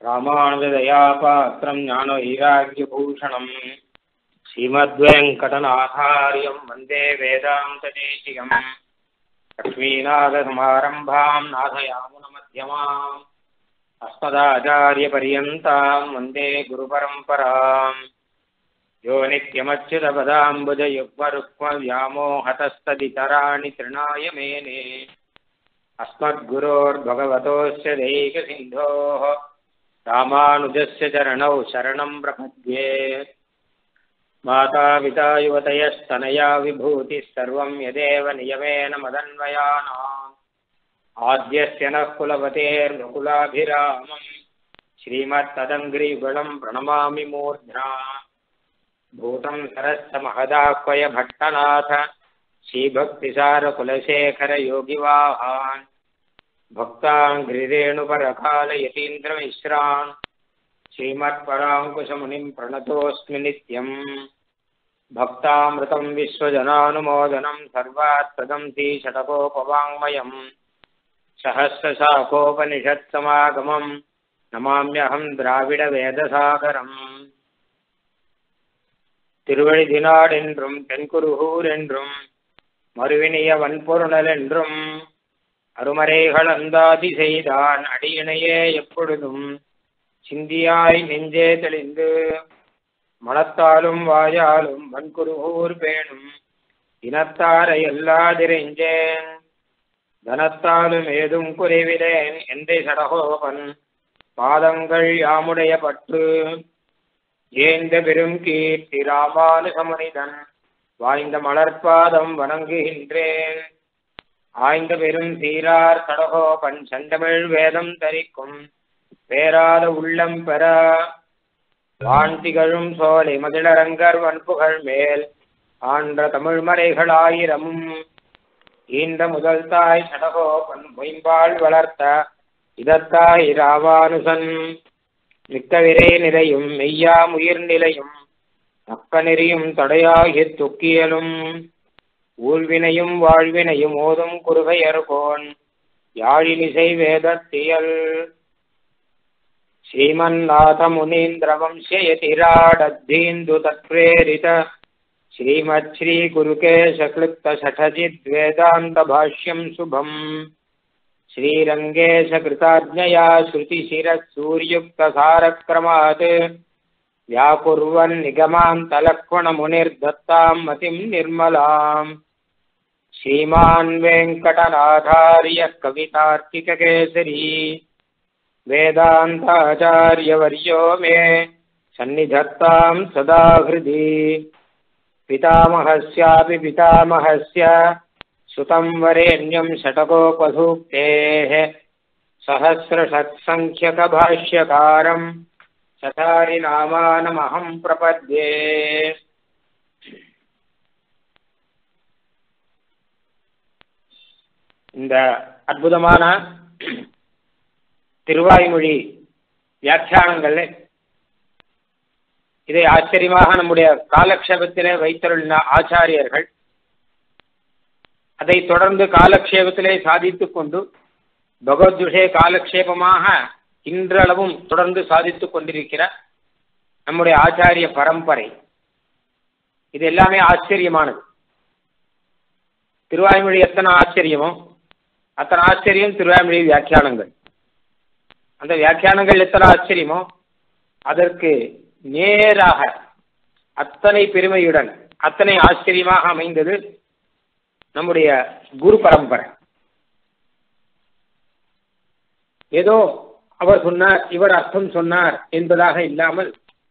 ராமானுஜதயாபாத்திரம் ஞானவைராக்கியபூஷணம் ஸ்ரீமத்வேங்கடநாதாரியம் வந்தே வேதாந்ததேசிகம் லக்ஷ்மீநாதசமாரம்பாம் நாதயாமுனமध्यமாம் अस्मदाचार्यपर्यन्ताम् वन्दे गुरुपरम्पराम् यो नित्यमच्युतपदाम्बुजयुग्मरुक्मव्यामोहतस्तदितराणि तृणाय मेने अस्मद्गुरोर्भगवतोऽस्य दैकसिन्धोः रामानुजस्य चरणौ शरणम् प्रपद्ये मातापिता युवतयस्तनया विभूतिः सर्वम् यदेव नियमेन मदन्वयानाम् आद्यस्य नः कुलपतेर्मुकुलाभिरामम् श्रीमत्तदङ्घ्रियुगलम् प्रणमामि मूर्ध्ना भूतम् सरस्य महदाह्वय भट्टनाथ श्रीभक्तिसारकुलशेखरयोगिवाहान् भक्ताङ्घ्रिरेणुपरकालयतीन्द्रमिश्रान् श्रीमत्पराङ्कुशमुनिम् प्रणतोऽस्मि नित्यम् भक्तामृतम् विश्वजनानुमोदनम् सर्वात्पदम् श्रीषटकोपवाङ्मयम् सहस्रशाखोपनिषत्समागमम् நமாமியகம் திராவிட வேதசாகரம் திருவழிதினாட் என்றும் தென்குருகூர் என்றும் மறுவினிய வன்பொருணல் என்றும் அருமறைகள் அந்தாதி செய்தான் அடியினையே எப்பொழுதும் சிந்தியாய் நெஞ்சே தெளிந்து மனத்தாலும் வாயாலும் வன்குருகூர் பேணும் இனத்தாரை எல்லாதிரைஞ்சேன் தனத்தாலும் ஏதும் குறைவிலேன் எந்தை சடகோபன் பாதங்கள் யாமுடைய பற்று ஏந்த பெரும் கீர்த்தி ராமானுசமுனிதன் வாய்ந்த மலர்பாதம் வணங்குகின்றேன் ஆய்ந்த பெரும் சீரார் சடகோபன் செந்தமிழ் வேதம் தரிக்கும் பேராத உள்ளம் பெற வான் திகழும் சோலை மதிலரங்கர் வன்புகள் மேல் ஆன்ற தமிழ் மறைகளாயிரமும் ஈன்ற முதல் தாய் சடகோபன் மொயம்பால் வளர்த்த இதத்தாய் ராவானுசன் மிக்க விரை நிறையும் மெய்யாம் உயிர் நிலையும் தக்க நெறியும் தடையாகி துக்கியலும் ஊழ்வினையும் வாழ்வினையும் ஓதும் குறுகையர்கோன் யாழினிசை வேதத்தியல் ஸ்ரீமன்னாத முனீந்திர வம்சயதிராடத்தீந்து தத்வேரித श्रीमत् श्री गुरुकेशक्लुप्त शठजिद् वेदान्त भाष्यम् शुभम् श्रीरङ्गेशकृताज्ञया श्रुतिशिरः सूर्युक्तसारक्रमात् व्याकुर्वन् निगमान्तलक्ष्मणमुनिर्दत्ताम् मतिम् निर्मलाम् श्रीमान् वेङ्कटनाथार्यः कवितार्किककेसरी वेदान्ताचार्यवर्यो मे सन्निधत्ताम् सदा हृदि पितामहस्यापि पितामहस्य सुतं वरेण्यं षटकोपधूक्तेः सहस्रषट्सङ्ख्यकभाष्यकारम् சதாரிநாமானமகம் பிரபத்யே இந்த அற்புதமான திருவாய்மொழி வியாக்கியானங்கள் இதை ஆச்சரியமாக நம்முடைய காலக்ஷேபத்திலே வைத்தருளின ஆச்சாரியர்கள் அதை தொடர்ந்து காலக்ஷேபத்திலே சாதித்துக் கொண்டு பகவத் விஷய காலக்ஷேபமாக இன்றளவும் தொடர்ந்து சாதித்துக் கொண்டிருக்கிற நம்முடைய ஆச்சாரிய பரம்பரை இது எல்லாமே ஆச்சரியமானது திருவாய்மொழி எத்தனை ஆச்சரியமோ அத்தனை ஆச்சரியம் திருவாய்மொழி வியாக்கியானங்கள் அந்த வியாக்கியானங்கள் எத்தனை ஆச்சரியமோ அதற்கு நேராக அத்தனை பெருமையுடன் அத்தனை ஆச்சரியமாக அமைந்தது நம்முடைய குரு பரம்பரை ஏதோ அவர் சொன்னார் இவர் அர்த்தம் சொன்னார் என்பதாக இல்லாமல்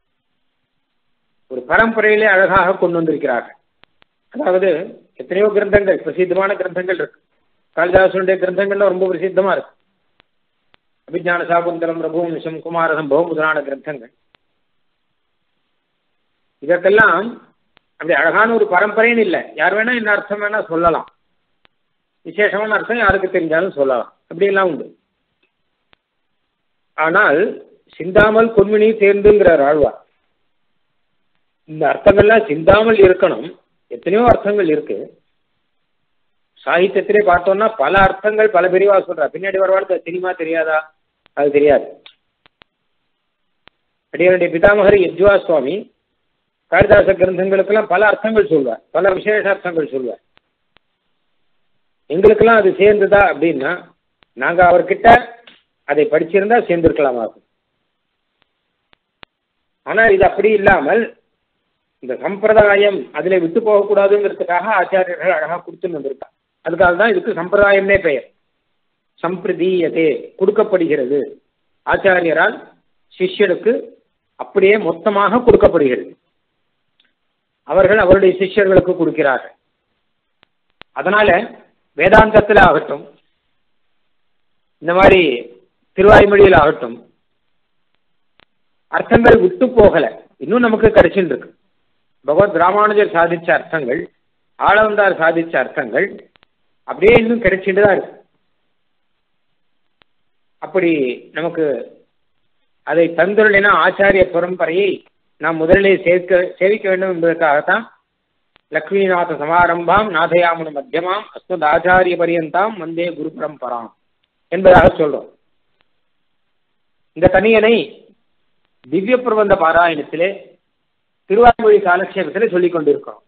ஒரு பரம்பரையிலே அழகாக கொண்டு வந்திருக்கிறார்கள் அதாவது எத்தனையோ கிரந்தங்கள் பிரசித்தமான கிரந்தங்கள் இருக்கு காளிதாசனுடைய கிரந்தங்கள்ல ரொம்ப பிரசித்தமா இருக்கு அபிஜான சாகுந்தரம் ரகுவம்சம் குமாரசம்பவம் முதலான கிரந்தங்கள் இதற்கெல்லாம் அப்படி அழகான ஒரு பரம்பரைன்னு இல்லை யார் வேணா என்ன அர்த்தம் வேணா சொல்லலாம் விசேஷமான அர்த்தம் யாருக்கு தெரிஞ்சாலும் சொல்லலாம் அப்படியெல்லாம் உண்டு ஆனால் சிந்தாமல் பொன்மினி தேர்ந்துங்கிறார் ஆழ்வார் இந்த அர்த்தங்கள்லாம் சிந்தாமல் இருக்கணும் எத்தனையோ அர்த்தங்கள் இருக்கு சாகித்யத்திலே பார்த்தோம்னா பல அர்த்தங்கள் பல பிரிவா சொல்றா பின்னாடி வரவாளுக்கு அது தெரியுமா தெரியாதா அது தெரியாது அடியனுடைய பிதாமகர் யஜ்வா சுவாமி காளிதாச கிரந்தங்களுக்கெல்லாம் பல அர்த்தங்கள் சொல்வார் பல விசேஷ அர்த்தங்கள் சொல்வார் எங்களுக்கெல்லாம் அது சேர்ந்ததா அப்படின்னா நாங்க அவர்கிட்ட அதை படிச்சிருந்தா சேர்ந்திருக்கலாமாகும் ஆனா இது அப்படி இல்லாமல் இந்த சம்பிரதாயம் அதுல விட்டு போகக்கூடாதுங்கிறதுக்காக ஆச்சாரியர்கள் அழகா கொடுத்துன்னு வந்திருக்காங்க அதுக்காக தான் இதுக்கு சம்பிரதாயம்னே பெயர் சம்பிரதீயதே கொடுக்கப்படுகிறது ஆச்சாரியரால் சிஷ்யருக்கு அப்படியே மொத்தமாக கொடுக்கப்படுகிறது அவர்கள் அவருடைய சிஷ்யர்களுக்கு கொடுக்கிறார்கள் அதனால வேதாந்தத்தில் ஆகட்டும் இந்த மாதிரி திருவாய்மொழியில் ஆகட்டும் அர்த்தங்கள் விட்டு போகல இன்னும் நமக்கு கிடைச்சுட்டு இருக்கு பகவத் ராமானுஜர் சாதிச்ச அர்த்தங்கள் ஆளவந்தார் சாதிச்ச அர்த்தங்கள் அப்படியே இன்னும் கிடைச்சிட்டு தான் இருக்கு அப்படி நமக்கு அதை தந்துள்ள ஆச்சாரிய பரம்பரையை நாம் முதலிலே சேர்க்க சேவிக்க வேண்டும் என்பதற்காகத்தான் லக்ஷ்மிநாத சமாரம்பாம் நாதயாமுன மத்தியமாம் அஸ்மத் ஆச்சாரிய பரியந்தாம் வந்தே குரு பரம்பராம் என்பதாக சொல்றோம் இந்த தனியனை திவ்ய பிரபந்த பாராயணத்திலே திருவாய்மொழி காலக்ஷேபத்திலே சொல்லிக் கொண்டிருக்கிறோம்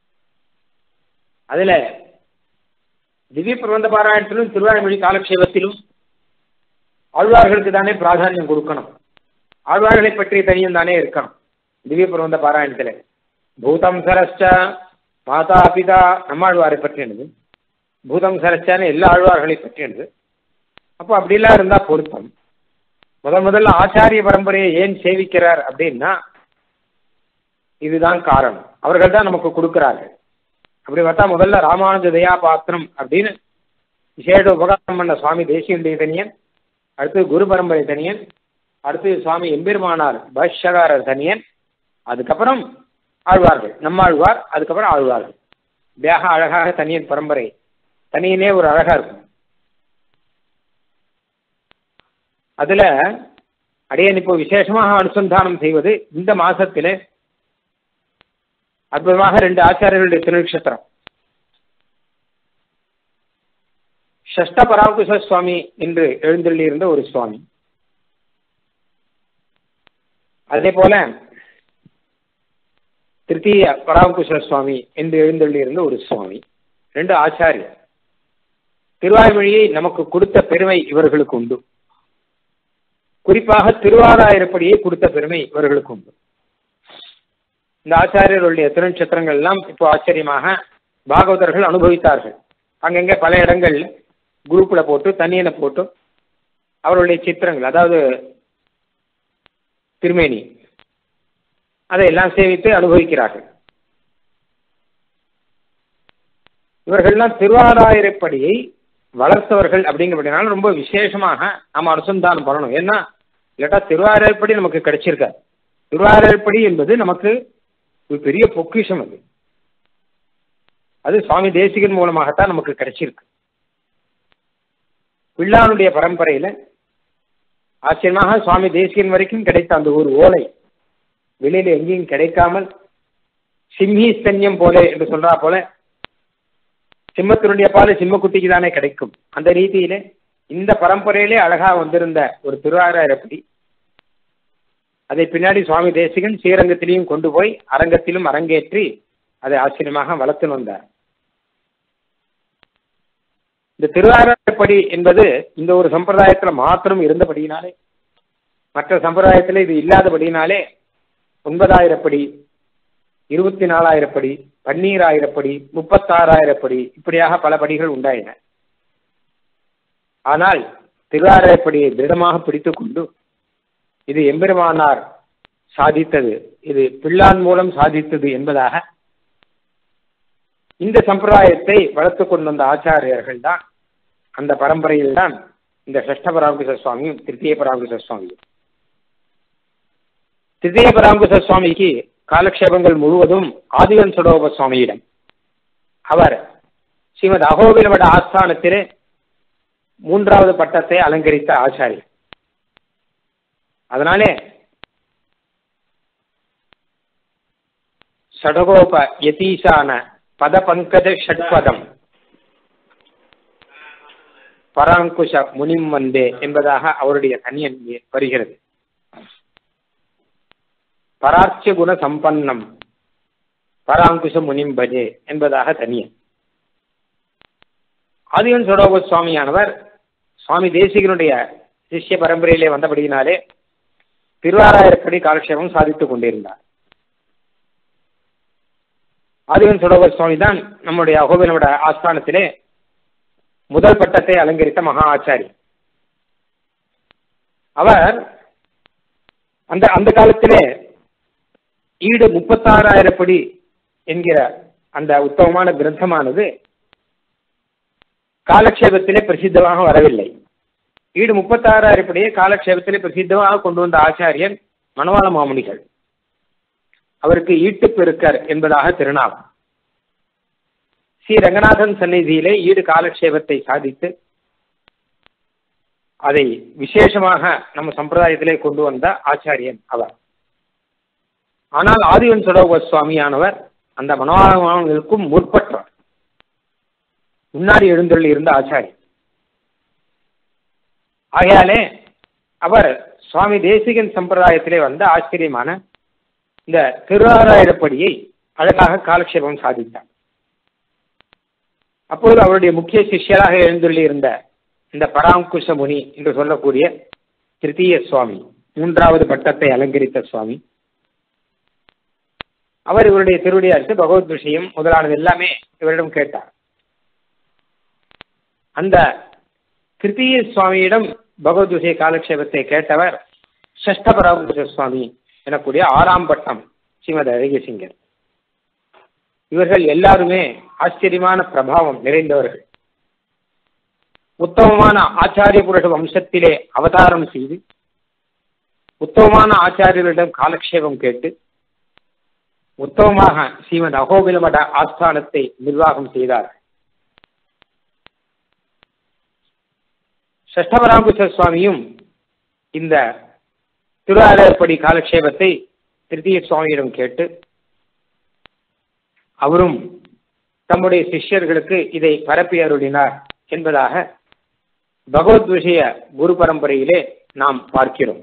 அதுல திவ்ய பிரபந்த பாராயணத்திலும் திருவாய்மொழி காலக்ஷேபத்திலும் ஆழ்வார்களுக்கு தானே பிராதானியம் கொடுக்கணும் ஆழ்வார்களை பற்றிய தனியும் தானே இருக்கணும் திவ்ய பிரபந்த பாராயணத்தில் பூதம் சரஸ்ட மாதா பிதா நம்மாழ்வாரை பற்றினது பூதம் சரஸ்டான்னு எல்லா ஆழ்வார்களை பற்றினது அப்போ அப்படிலாம் இருந்தா பொருத்தம் முதல் முதல்ல ஆச்சாரிய பரம்பரையை ஏன் சேவிக்கிறார் அப்படின்னா இதுதான் காரணம் அவர்கள் தான் நமக்கு கொடுக்கிறார்கள் அப்படி பார்த்தா முதல்ல ராமானுஜ தயா பாத்திரம் அப்படின்னு விசேஷ உபகாரம் பண்ண சுவாமி தேசியனுடைய தனியன் அடுத்து குரு பரம்பரை தனியன் அடுத்து சுவாமி எம்பெருமானார் பாஷ்யகாரர் தனியன் அதுக்கப்புறம் ஆழ்வார்கள் நம்மாழ்வார் அதுக்கப்புறம் ஆழ்வார்கள் வேக அழகாக தனியன் பரம்பரை தனியனே ஒரு அழகா இருக்கும் அதுல அடியன் இப்போ விசேஷமாக அனுசந்தானம் செய்வது இந்த மாசத்திலே அற்புதமாக ரெண்டு ஆச்சாரியர்களுடைய திருநட்சத்திரம் ஷஷ்ட பராகுஷ சுவாமி என்று எழுந்தள்ளியிருந்த ஒரு சுவாமி அதே போல திருத்தீய பராகுஷ சுவாமி என்று எழுந்தள்ளியிருந்த ஒரு சுவாமி ரெண்டு ஆச்சாரியர் திருவாய்மொழியை நமக்கு கொடுத்த பெருமை இவர்களுக்கு உண்டு குறிப்பாக திருவாராயிரப்படியை கொடுத்த பெருமை இவர்களுக்கு உண்டு இந்த ஆச்சாரியர்களுடைய திருநட்சத்திரங்கள் எல்லாம் இப்போ ஆச்சரியமாக பாகவதர்கள் அனுபவித்தார்கள் அங்கங்கே பல இடங்கள் குரூப்பில் போட்டு தனியனை போட்டு அவருடைய சித்திரங்கள் அதாவது திருமேனி அதையெல்லாம் சேவித்து அனுபவிக்கிறார்கள் இவர்கள்லாம் திருவாராயிரப்படியை வளர்த்தவர்கள் அப்படிங்கிறபடினால ரொம்ப விசேஷமாக நாம் அனுசந்தானம் பண்ணணும் ஏன்னா இல்லாட்டா திருவாரூர்படி நமக்கு கிடைச்சிருக்காது திருவாரூர்படி என்பது நமக்கு ஒரு பெரிய பொக்கிஷம் அது அது சுவாமி தேசிகன் மூலமாகத்தான் நமக்கு கிடைச்சிருக்கு பிள்ளானுடைய பரம்பரையில ஆச்சரியமாக சுவாமி தேசிகன் வரைக்கும் கிடைத்த அந்த ஒரு ஓலை வெளியில எங்கேயும் கிடைக்காமல் சிம்மி ஸ்தன்யம் போல என்று சொல்றா போல சிம்மத்தினுடைய பால் சிம்மக்குட்டிக்கு தானே கிடைக்கும் அந்த ரீதியிலே இந்த பரம்பரையிலே அழகா வந்திருந்த ஒரு திருவாரூரப்படி அதை பின்னாடி சுவாமி தேசிகன் ஸ்ரீரங்கத்திலையும் கொண்டு போய் அரங்கத்திலும் அரங்கேற்றி அதை ஆச்சரியமாக வளர்த்து வந்தார் இந்த திருவாரூரப்படி என்பது இந்த ஒரு சம்பிரதாயத்துல மாத்திரம் இருந்தபடியினாலே மற்ற சம்பிரதாயத்தில் இது இல்லாதபடியினாலே ஒன்பதாயிரப்படி இருபத்தி நாலாயிரப்படி பன்னீராயிரப்படி முப்பத்தாறாயிரப்படி இப்படியாக பல படிகள் உண்டாயின ஆனால் திருவாரூரப்படியை திருடமாக பிடித்துக் கொண்டு இது எம்பெருமானார் சாதித்தது இது பிள்ளான் மூலம் சாதித்தது என்பதாக இந்த சம்பிரதாயத்தை வளர்த்து கொண்டு வந்த ஆச்சாரியர்கள் தான் அந்த பரம்பரையில் தான் இந்த சஷ்ட பராமகிருஷ்ண சுவாமியும் திருத்திய பராமகிருஷ்ண சுவாமியும் திருத்திய பராமகிருஷ்ண சுவாமிக்கு காலக்ஷேபங்கள் முழுவதும் ஆதிவன் சுடோப சுவாமியிடம் அவர் ஸ்ரீமத் அகோபிலவட ஆஸ்தானத்திலே மூன்றாவது பட்டத்தை அலங்கரித்த ஆச்சாரியர் அதனாலே ஷடகோப யதீசான பத பங்கஜ ஷட்பதம் பராங்குஷ முனிம் வந்தே என்பதாக அவருடைய தனியன் வருகிறது பராட்ச குண சம்பன்னம் பராங்குஷ முனிம் பஜே என்பதாக தனிய ஆதிவன் சடோக சுவாமியானவர் சுவாமி தேசிகனுடைய சிஷ்ய பரம்பரையிலே வந்தபடியினாலே திருவாராயிரப்படி காலக்ஷேபம் சாதித்துக் கொண்டிருந்தார் ஆதிவன் சடோக சுவாமி தான் நம்முடைய அகோபிலோட ஆஸ்தானத்திலே முதல் பட்டத்தை அலங்கரித்த மகா ஆச்சாரி அவர் அந்த அந்த காலத்திலே ஈடு முப்பத்தாறாயிரப்படி என்கிற அந்த உத்தமமான கிரந்தமானது காலக்ஷேபத்திலே பிரசித்தமாக வரவில்லை ஈடு முப்பத்தாறாயிரப்படியே காலக்ஷேபத்திலே பிரசித்தமாக கொண்டு வந்த ஆச்சாரியன் மணவாள மாமுனிகள் அவருக்கு ஈட்டு பெருக்கர் என்பதாக திருநாமம் ஸ்ரீ ரங்கநாதன் சந்நிதியிலே ஈடு காலக்ஷேபத்தை சாதித்து அதை விசேஷமாக நம்ம சம்பிரதாயத்திலே கொண்டு வந்த ஆச்சாரியன் அவர் ஆனால் ஆதிவன் சுடோக சுவாமியானவர் அந்த மனோரமாவுக்கும் முற்பட்டவர் முன்னாடி எழுந்தருள் இருந்த ஆச்சாரியன் ஆகையாலே அவர் சுவாமி தேசிகன் சம்பிரதாயத்திலே வந்த ஆச்சரியமான இந்த திருவாராயிரப்படியை அழகாக காலக்ஷேபம் சாதித்தார் அப்பொழுது அவருடைய முக்கிய சிஷ்யராக எழுந்துள்ளி இருந்த இந்த பராங்குஷ முனி என்று சொல்லக்கூடிய திருத்தீய சுவாமி மூன்றாவது பட்டத்தை அலங்கரித்த சுவாமி அவர் இவருடைய திருவடி அடுத்து பகவத் விஷயம் முதலானது எல்லாமே இவரிடம் கேட்டார் அந்த திருத்தீய சுவாமியிடம் பகவத் விஷய காலக்ஷேபத்தை கேட்டவர் சஷ்ட பராங்குஷ சுவாமி எனக்கூடிய ஆறாம் பட்டம் ஸ்ரீமத் அழகியசிங்கர் இவர்கள் எல்லாருமே ஆச்சரியமான பிரபாவம் நிறைந்தவர்கள் உத்தமமான ஆச்சாரிய புருஷ வம்சத்திலே அவதாரம் செய்து உத்தமமான ஆச்சாரியர்களிடம் காலக்ஷேபம் கேட்டு உத்தமமாக ஸ்ரீமத் அகோபிலமட ஆஸ்தானத்தை நிர்வாகம் செய்தார் சஷ்டபராங்குச சுவாமியும் இந்த திருவாரப்படி காலக்ஷேபத்தை திருத்திய சுவாமியிடம் கேட்டு அவரும் தம்முடைய சிஷ்யர்களுக்கு இதை பரப்பி அருளினார் என்பதாக பகவத் விஷய குரு பரம்பரையிலே நாம் பார்க்கிறோம்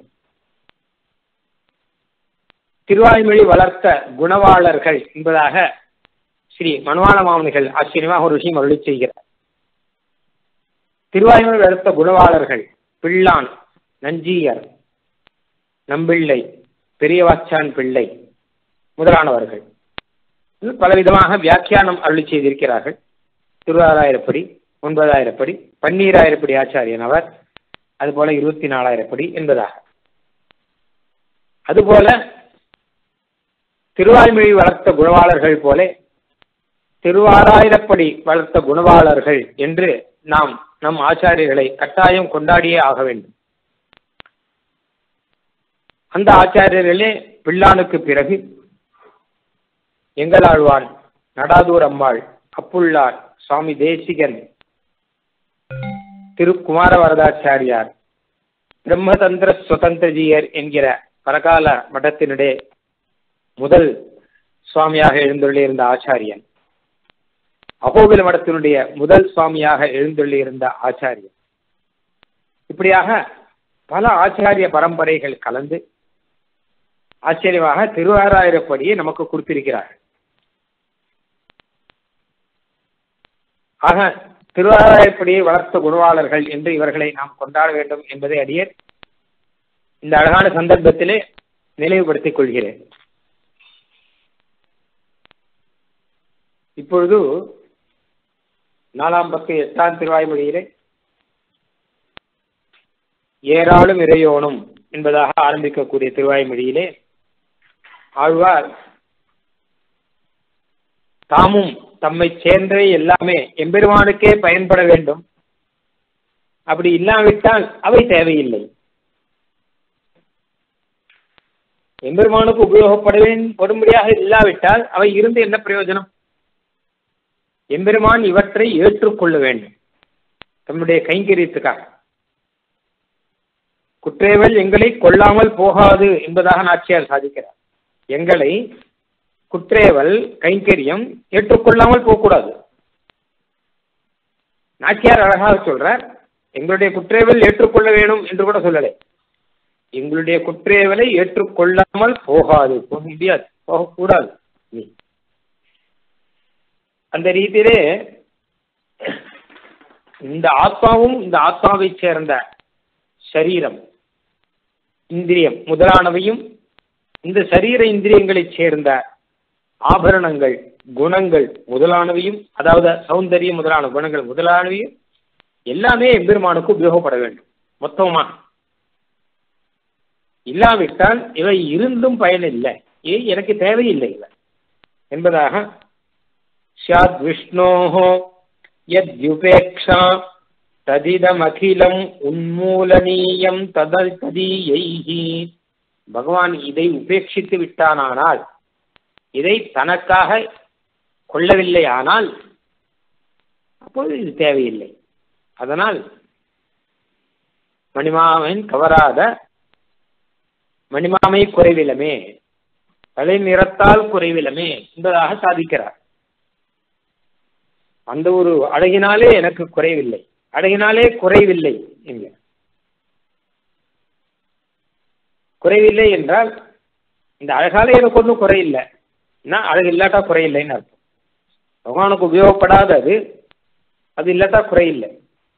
திருவாய்மொழி வளர்த்த குணவாளர்கள் என்பதாக ஸ்ரீ மனவாள மாமனிகள் ஆச்சரியமாக ஒரு விஷயம் அருளி செய்கிறார் திருவாய்மொழி வளர்த்த குணவாளர்கள் பிள்ளான் நஞ்சியர் நம்பிள்ளை பெரியவாச்சான் பிள்ளை முதலானவர்கள் பலவிதமாக வியாக்கியானம் அருளி செய்திருக்கிறார்கள் திருவாராயிரப்படி ஒன்பதாயிரப்படி பன்னீராயிரப்படி ஆச்சாரியன் அவர் அதுபோல இருபத்தி நாலாயிரப்படி என்பதாக அதுபோல திருவாய்மொழி வளர்த்த குணவாளர்கள் போல திருவாராயிரப்படி வளர்த்த குணவாளர்கள் என்று நாம் நம் ஆச்சாரியர்களை கட்டாயம் கொண்டாடியே ஆக வேண்டும் அந்த ஆச்சாரியர்களே பிள்ளானுக்கு பிறகு எங்களாழ்வான் நடாதூர் அம்மாள் அப்புள்ளார் சுவாமி தேசிகன் திருக்குமார வரதாச்சாரியார் பிரம்மதந்திர சுதந்திரஜீயர் என்கிற பரகால மடத்தினுடைய முதல் சுவாமியாக எழுந்துள்ளிருந்த ஆச்சாரியன் அகோபில மடத்தினுடைய முதல் சுவாமியாக எழுந்துள்ளிருந்த ஆச்சாரியன் இப்படியாக பல ஆச்சாரிய பரம்பரைகள் கலந்து ஆச்சரியமாக திருவாராயிரப்படியை நமக்கு கொடுத்திருக்கிறார்கள் ஆக திருவாராயப்படியை வளர்த்த குருவாளர்கள் என்று இவர்களை நாம் கொண்டாட வேண்டும் என்பதை அடியேன் இந்த அழகான சந்தர்ப்பத்திலே நினைவுபடுத்திக் கொள்கிறேன் இப்பொழுது நாலாம் பத்து எட்டாம் திருவாய்மொழியிலே ஏராளும் இறையோனும் என்பதாக ஆரம்பிக்கக்கூடிய திருவாய்மொழியிலே ஆழ்வார் தாமும் தம்மை சேர்ந்தவை எல்லாமே எம்பெருமானுக்கே பயன்பட வேண்டும் அப்படி இல்லாவிட்டால் அவை தேவையில்லை எம்பெருமானுக்கு உபயோகப்படவே படும்படியாக இல்லாவிட்டால் அவை இருந்து என்ன பிரயோஜனம் எம்பெருமான் இவற்றை ஏற்றுக்கொள்ள வேண்டும் தம்முடைய கைங்கரியத்துக்காக குற்றேவல் எங்களை கொள்ளாமல் போகாது என்பதாக நாச்சியார் சாதிக்கிறார் எங்களை குற்றேவல் கைங்கரியம் ஏற்றுக்கொள்ளாமல் போகக்கூடாது நாச்சியார் அழகாக சொல்றார் எங்களுடைய குற்றேவல் ஏற்றுக்கொள்ள வேணும் என்று கூட சொல்லலை எங்களுடைய குற்றேவலை ஏற்றுக்கொள்ளாமல் போகாது போக முடியாது போகக்கூடாது நீ அந்த ரீதியிலே இந்த ஆத்மாவும் இந்த ஆத்மாவை சேர்ந்த சரீரம் இந்திரியம் முதலானவையும் இந்த சரீர இந்திரியங்களைச் சேர்ந்த ஆபரணங்கள் குணங்கள் முதலானவையும் அதாவது சௌந்தரியம் முதலான குணங்கள் முதலானவையும் எல்லாமே எம்பெருமானுக்கு உபயோகப்பட வேண்டும் மொத்தமா இல்லாவிட்டால் இவை இருந்தும் பயனில்லை ஏ எனக்கு தேவையில்லை இவை என்பதாக சாத் விஷ்ணோஹோ யத்யுபேக்ஷா ததிதமகிலம் உன்மூலனீயம் ததல் ததீயைஹி பகவான் இதை உபேட்சித்து விட்டானானால் இதை தனக்காக கொள்ளவில்லை ஆனால் அப்போது இது தேவையில்லை அதனால் மணிமாமன் கவராத மணிமாமை குறைவிலமே தலை நிறத்தால் குறைவிலமே என்பதாக சாதிக்கிறார் அந்த ஒரு அழகினாலே எனக்கு குறைவில்லை அழகினாலே குறைவில்லை என்க குறைவில்லை என்றால் இந்த அழகாலே எனக்கு ஒன்றும் குறையில்லை அழகு இல்லாட்டா குறையில்லைன்னு அர்த்தம் பகவானுக்கு உபயோகப்படாதது அது இல்லாட்டா குறையில்லை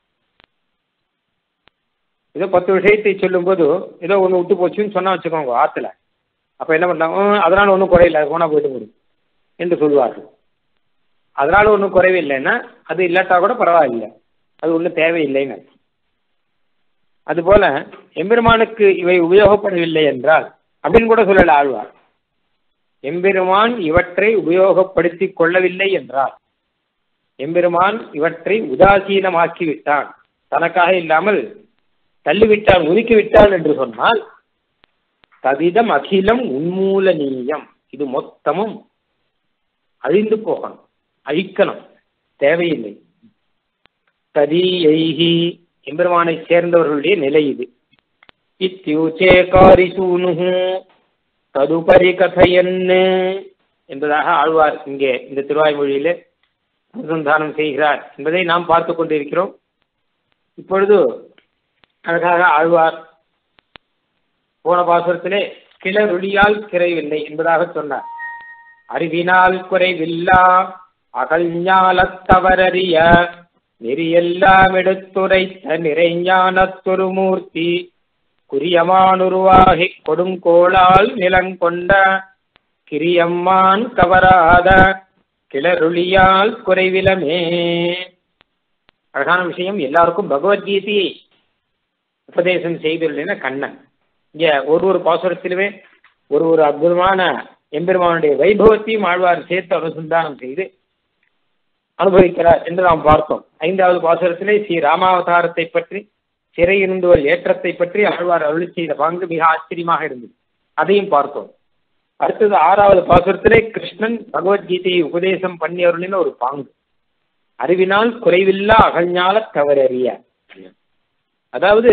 ஏதோ பத்து விஷயத்தை சொல்லும்போது ஏதோ ஒன்று விட்டு போச்சுன்னு சொன்னா வச்சுக்கோங்க ஆற்றுல அப்போ என்ன பண்ணாங்க அதனால ஒன்றும் குறையில்லை அது போனால் போயிட்டு முடியும் என்று சொல்லுவார்கள் அதனால ஒன்றும் குறைவில்லைன்னா அது இல்லாட்டா கூட பரவாயில்லை அது ஒன்றும் தேவையில்லைன்னு அதுபோல எம்பெருமானுக்கு இவை உபயோகப்படவில்லை என்றால் அப்படின்னு கூட சொல்லல ஆழ்வார் எம்பெருமான் இவற்றை உபயோகப்படுத்தி கொள்ளவில்லை என்றால் எம்பெருமான் இவற்றை உதாசீனமாக்கி விட்டான் தனக்காக இல்லாமல் தள்ளிவிட்டான் ஒதுக்கி விட்டான் என்று சொன்னால் தவிதம் அகிலம் உன்மூலனீயம் இது மொத்தமும் அழிந்து போகணும் அழிக்கணும் தேவையில்லை ததீயைகி எம்பெருமானை சேர்ந்தவர்களுடைய நிலை இது இத்தியூச்சே காரிசூனுகு ததுபரி கதையன்னு என்பதாக ஆழ்வார் இங்கே இந்த திருவாய்மொழியிலே அனுசந்தானம் செய்கிறார் என்பதை நாம் பார்த்து கொண்டிருக்கிறோம் இப்பொழுது அழகாக ஆழ்வார் போன பாசுரத்திலே கிளறுளியால் குறைவில்லை என்பதாக சொன்னார் அறிவினால் குறைவில்லா அகல்ஞாலத்தவரறிய நெறியெல்லாம் எடுத்துரைத்த நிறைஞானத்தொரு மூர்த்தி குறியமானுருவாகி கொடுங்கோளால் நிலங்கொண்ட கிரியம்மான் கவராத கிளறுளியால் குறைவிலமே அழகான விஷயம் எல்லாருக்கும் பகவத்கீதையை உபதேசம் செய்துள்ளன கண்ணன் இங்க ஒரு ஒரு பாசுரத்திலுமே ஒரு ஒரு அற்புதமான எம்பெருமானுடைய வைபவத்தையும் ஆழ்வார் சேர்த்து அனுசந்தானம் செய்து அனுபவிக்கிறார் என்று நாம் பார்த்தோம் ஐந்தாவது பாசுரத்திலே ஸ்ரீ ராமாவதாரத்தை பற்றி சிறையிருந்துவல் ஏற்றத்தை பற்றி ஆழ்வார் அருளி செய்த பங்கு மிக ஆச்சரியமாக இருந்தது அதையும் பார்த்தோம் அடுத்தது ஆறாவது பாசுரத்திலே கிருஷ்ணன் பகவத்கீதையை உபதேசம் பண்ணி அருளின ஒரு பாங்கு அறிவினால் குறைவில்லா அகழ்ஞால தவறறிய அதாவது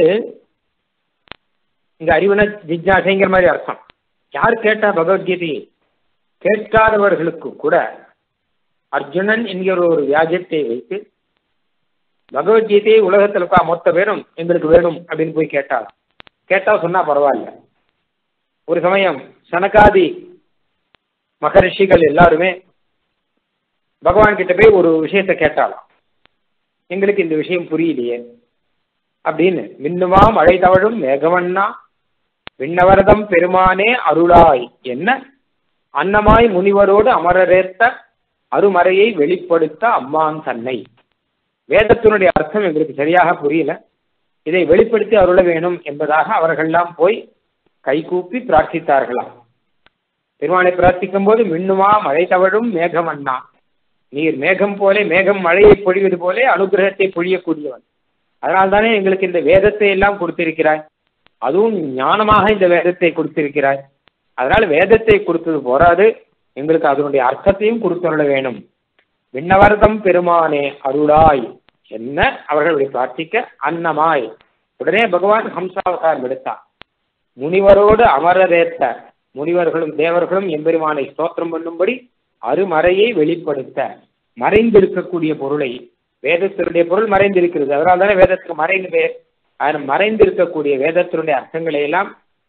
இங்க அறிவுன ஜிஜ்ஞாசைங்கிற மாதிரி அர்த்தம் யார் கேட்டா பகவத்கீதையை கேட்காதவர்களுக்கு கூட அர்ஜுனன் என்கிற ஒரு வியாஜத்தை வைத்து பகவத்கீதையை உலகத்தில் இருக்கா மொத்த பேரும் எங்களுக்கு வேணும் அப்படின்னு போய் கேட்டாள் கேட்டா சொன்னா பரவாயில்ல ஒரு சமயம் சனகாதி மகரிஷிகள் எல்லாருமே பகவான் கிட்ட போய் ஒரு விஷயத்த கேட்டாலாம் எங்களுக்கு இந்த விஷயம் புரியலையே அப்படின்னு மின்னுமா மழை தவழும் மேகவண்ணா விண்ணவரதம் பெருமானே அருளாய் என்ன அன்னமாய் முனிவரோடு அமரரேத்த அருமறையை வெளிப்படுத்த அம்மான் தன்னை வேதத்தினுடைய அர்த்தம் எங்களுக்கு சரியாக புரியல இதை வெளிப்படுத்தி அருள வேணும் என்பதாக அவர்கள்லாம் போய் கைகூப்பி பிரார்த்தித்தார்களாம் பெருமானை பிரார்த்திக்கும் போது மின்னுமா மழை தவழும் மேகம் அண்ணா நீர் மேகம் போலே மேகம் மழையை பொழிவது போலே அனுகிரகத்தை பொழியக்கூடியவன் அதனால் தானே எங்களுக்கு இந்த வேதத்தை எல்லாம் கொடுத்திருக்கிறாய் அதுவும் ஞானமாக இந்த வேதத்தை கொடுத்திருக்கிறாய் அதனால வேதத்தை கொடுத்தது போராது எங்களுக்கு அதனுடைய அர்த்தத்தையும் கொடுத்துள்ள வேணும் விண்ணவர்தம் பெருமானே அருளாய் என்ன அவர்களுடைய பிரார்த்திக்க அன்னமாய் உடனே பகவான் ஹம்சாவதாரம் எடுத்தார் முனிவரோடு அமரரேத்த முனிவர்களும் தேவர்களும் எம்பெருமானை ஸ்தோத்திரம் பண்ணும்படி அருமறையை வெளிப்படுத்த மறைந்திருக்கக்கூடிய பொருளை வேதத்தினுடைய பொருள் மறைந்திருக்கிறது அதனால தானே வேதத்துக்கு மறைந்து பேர் அதில் மறைந்திருக்கக்கூடிய வேதத்தினுடைய அர்த்தங்களை எல்லாம்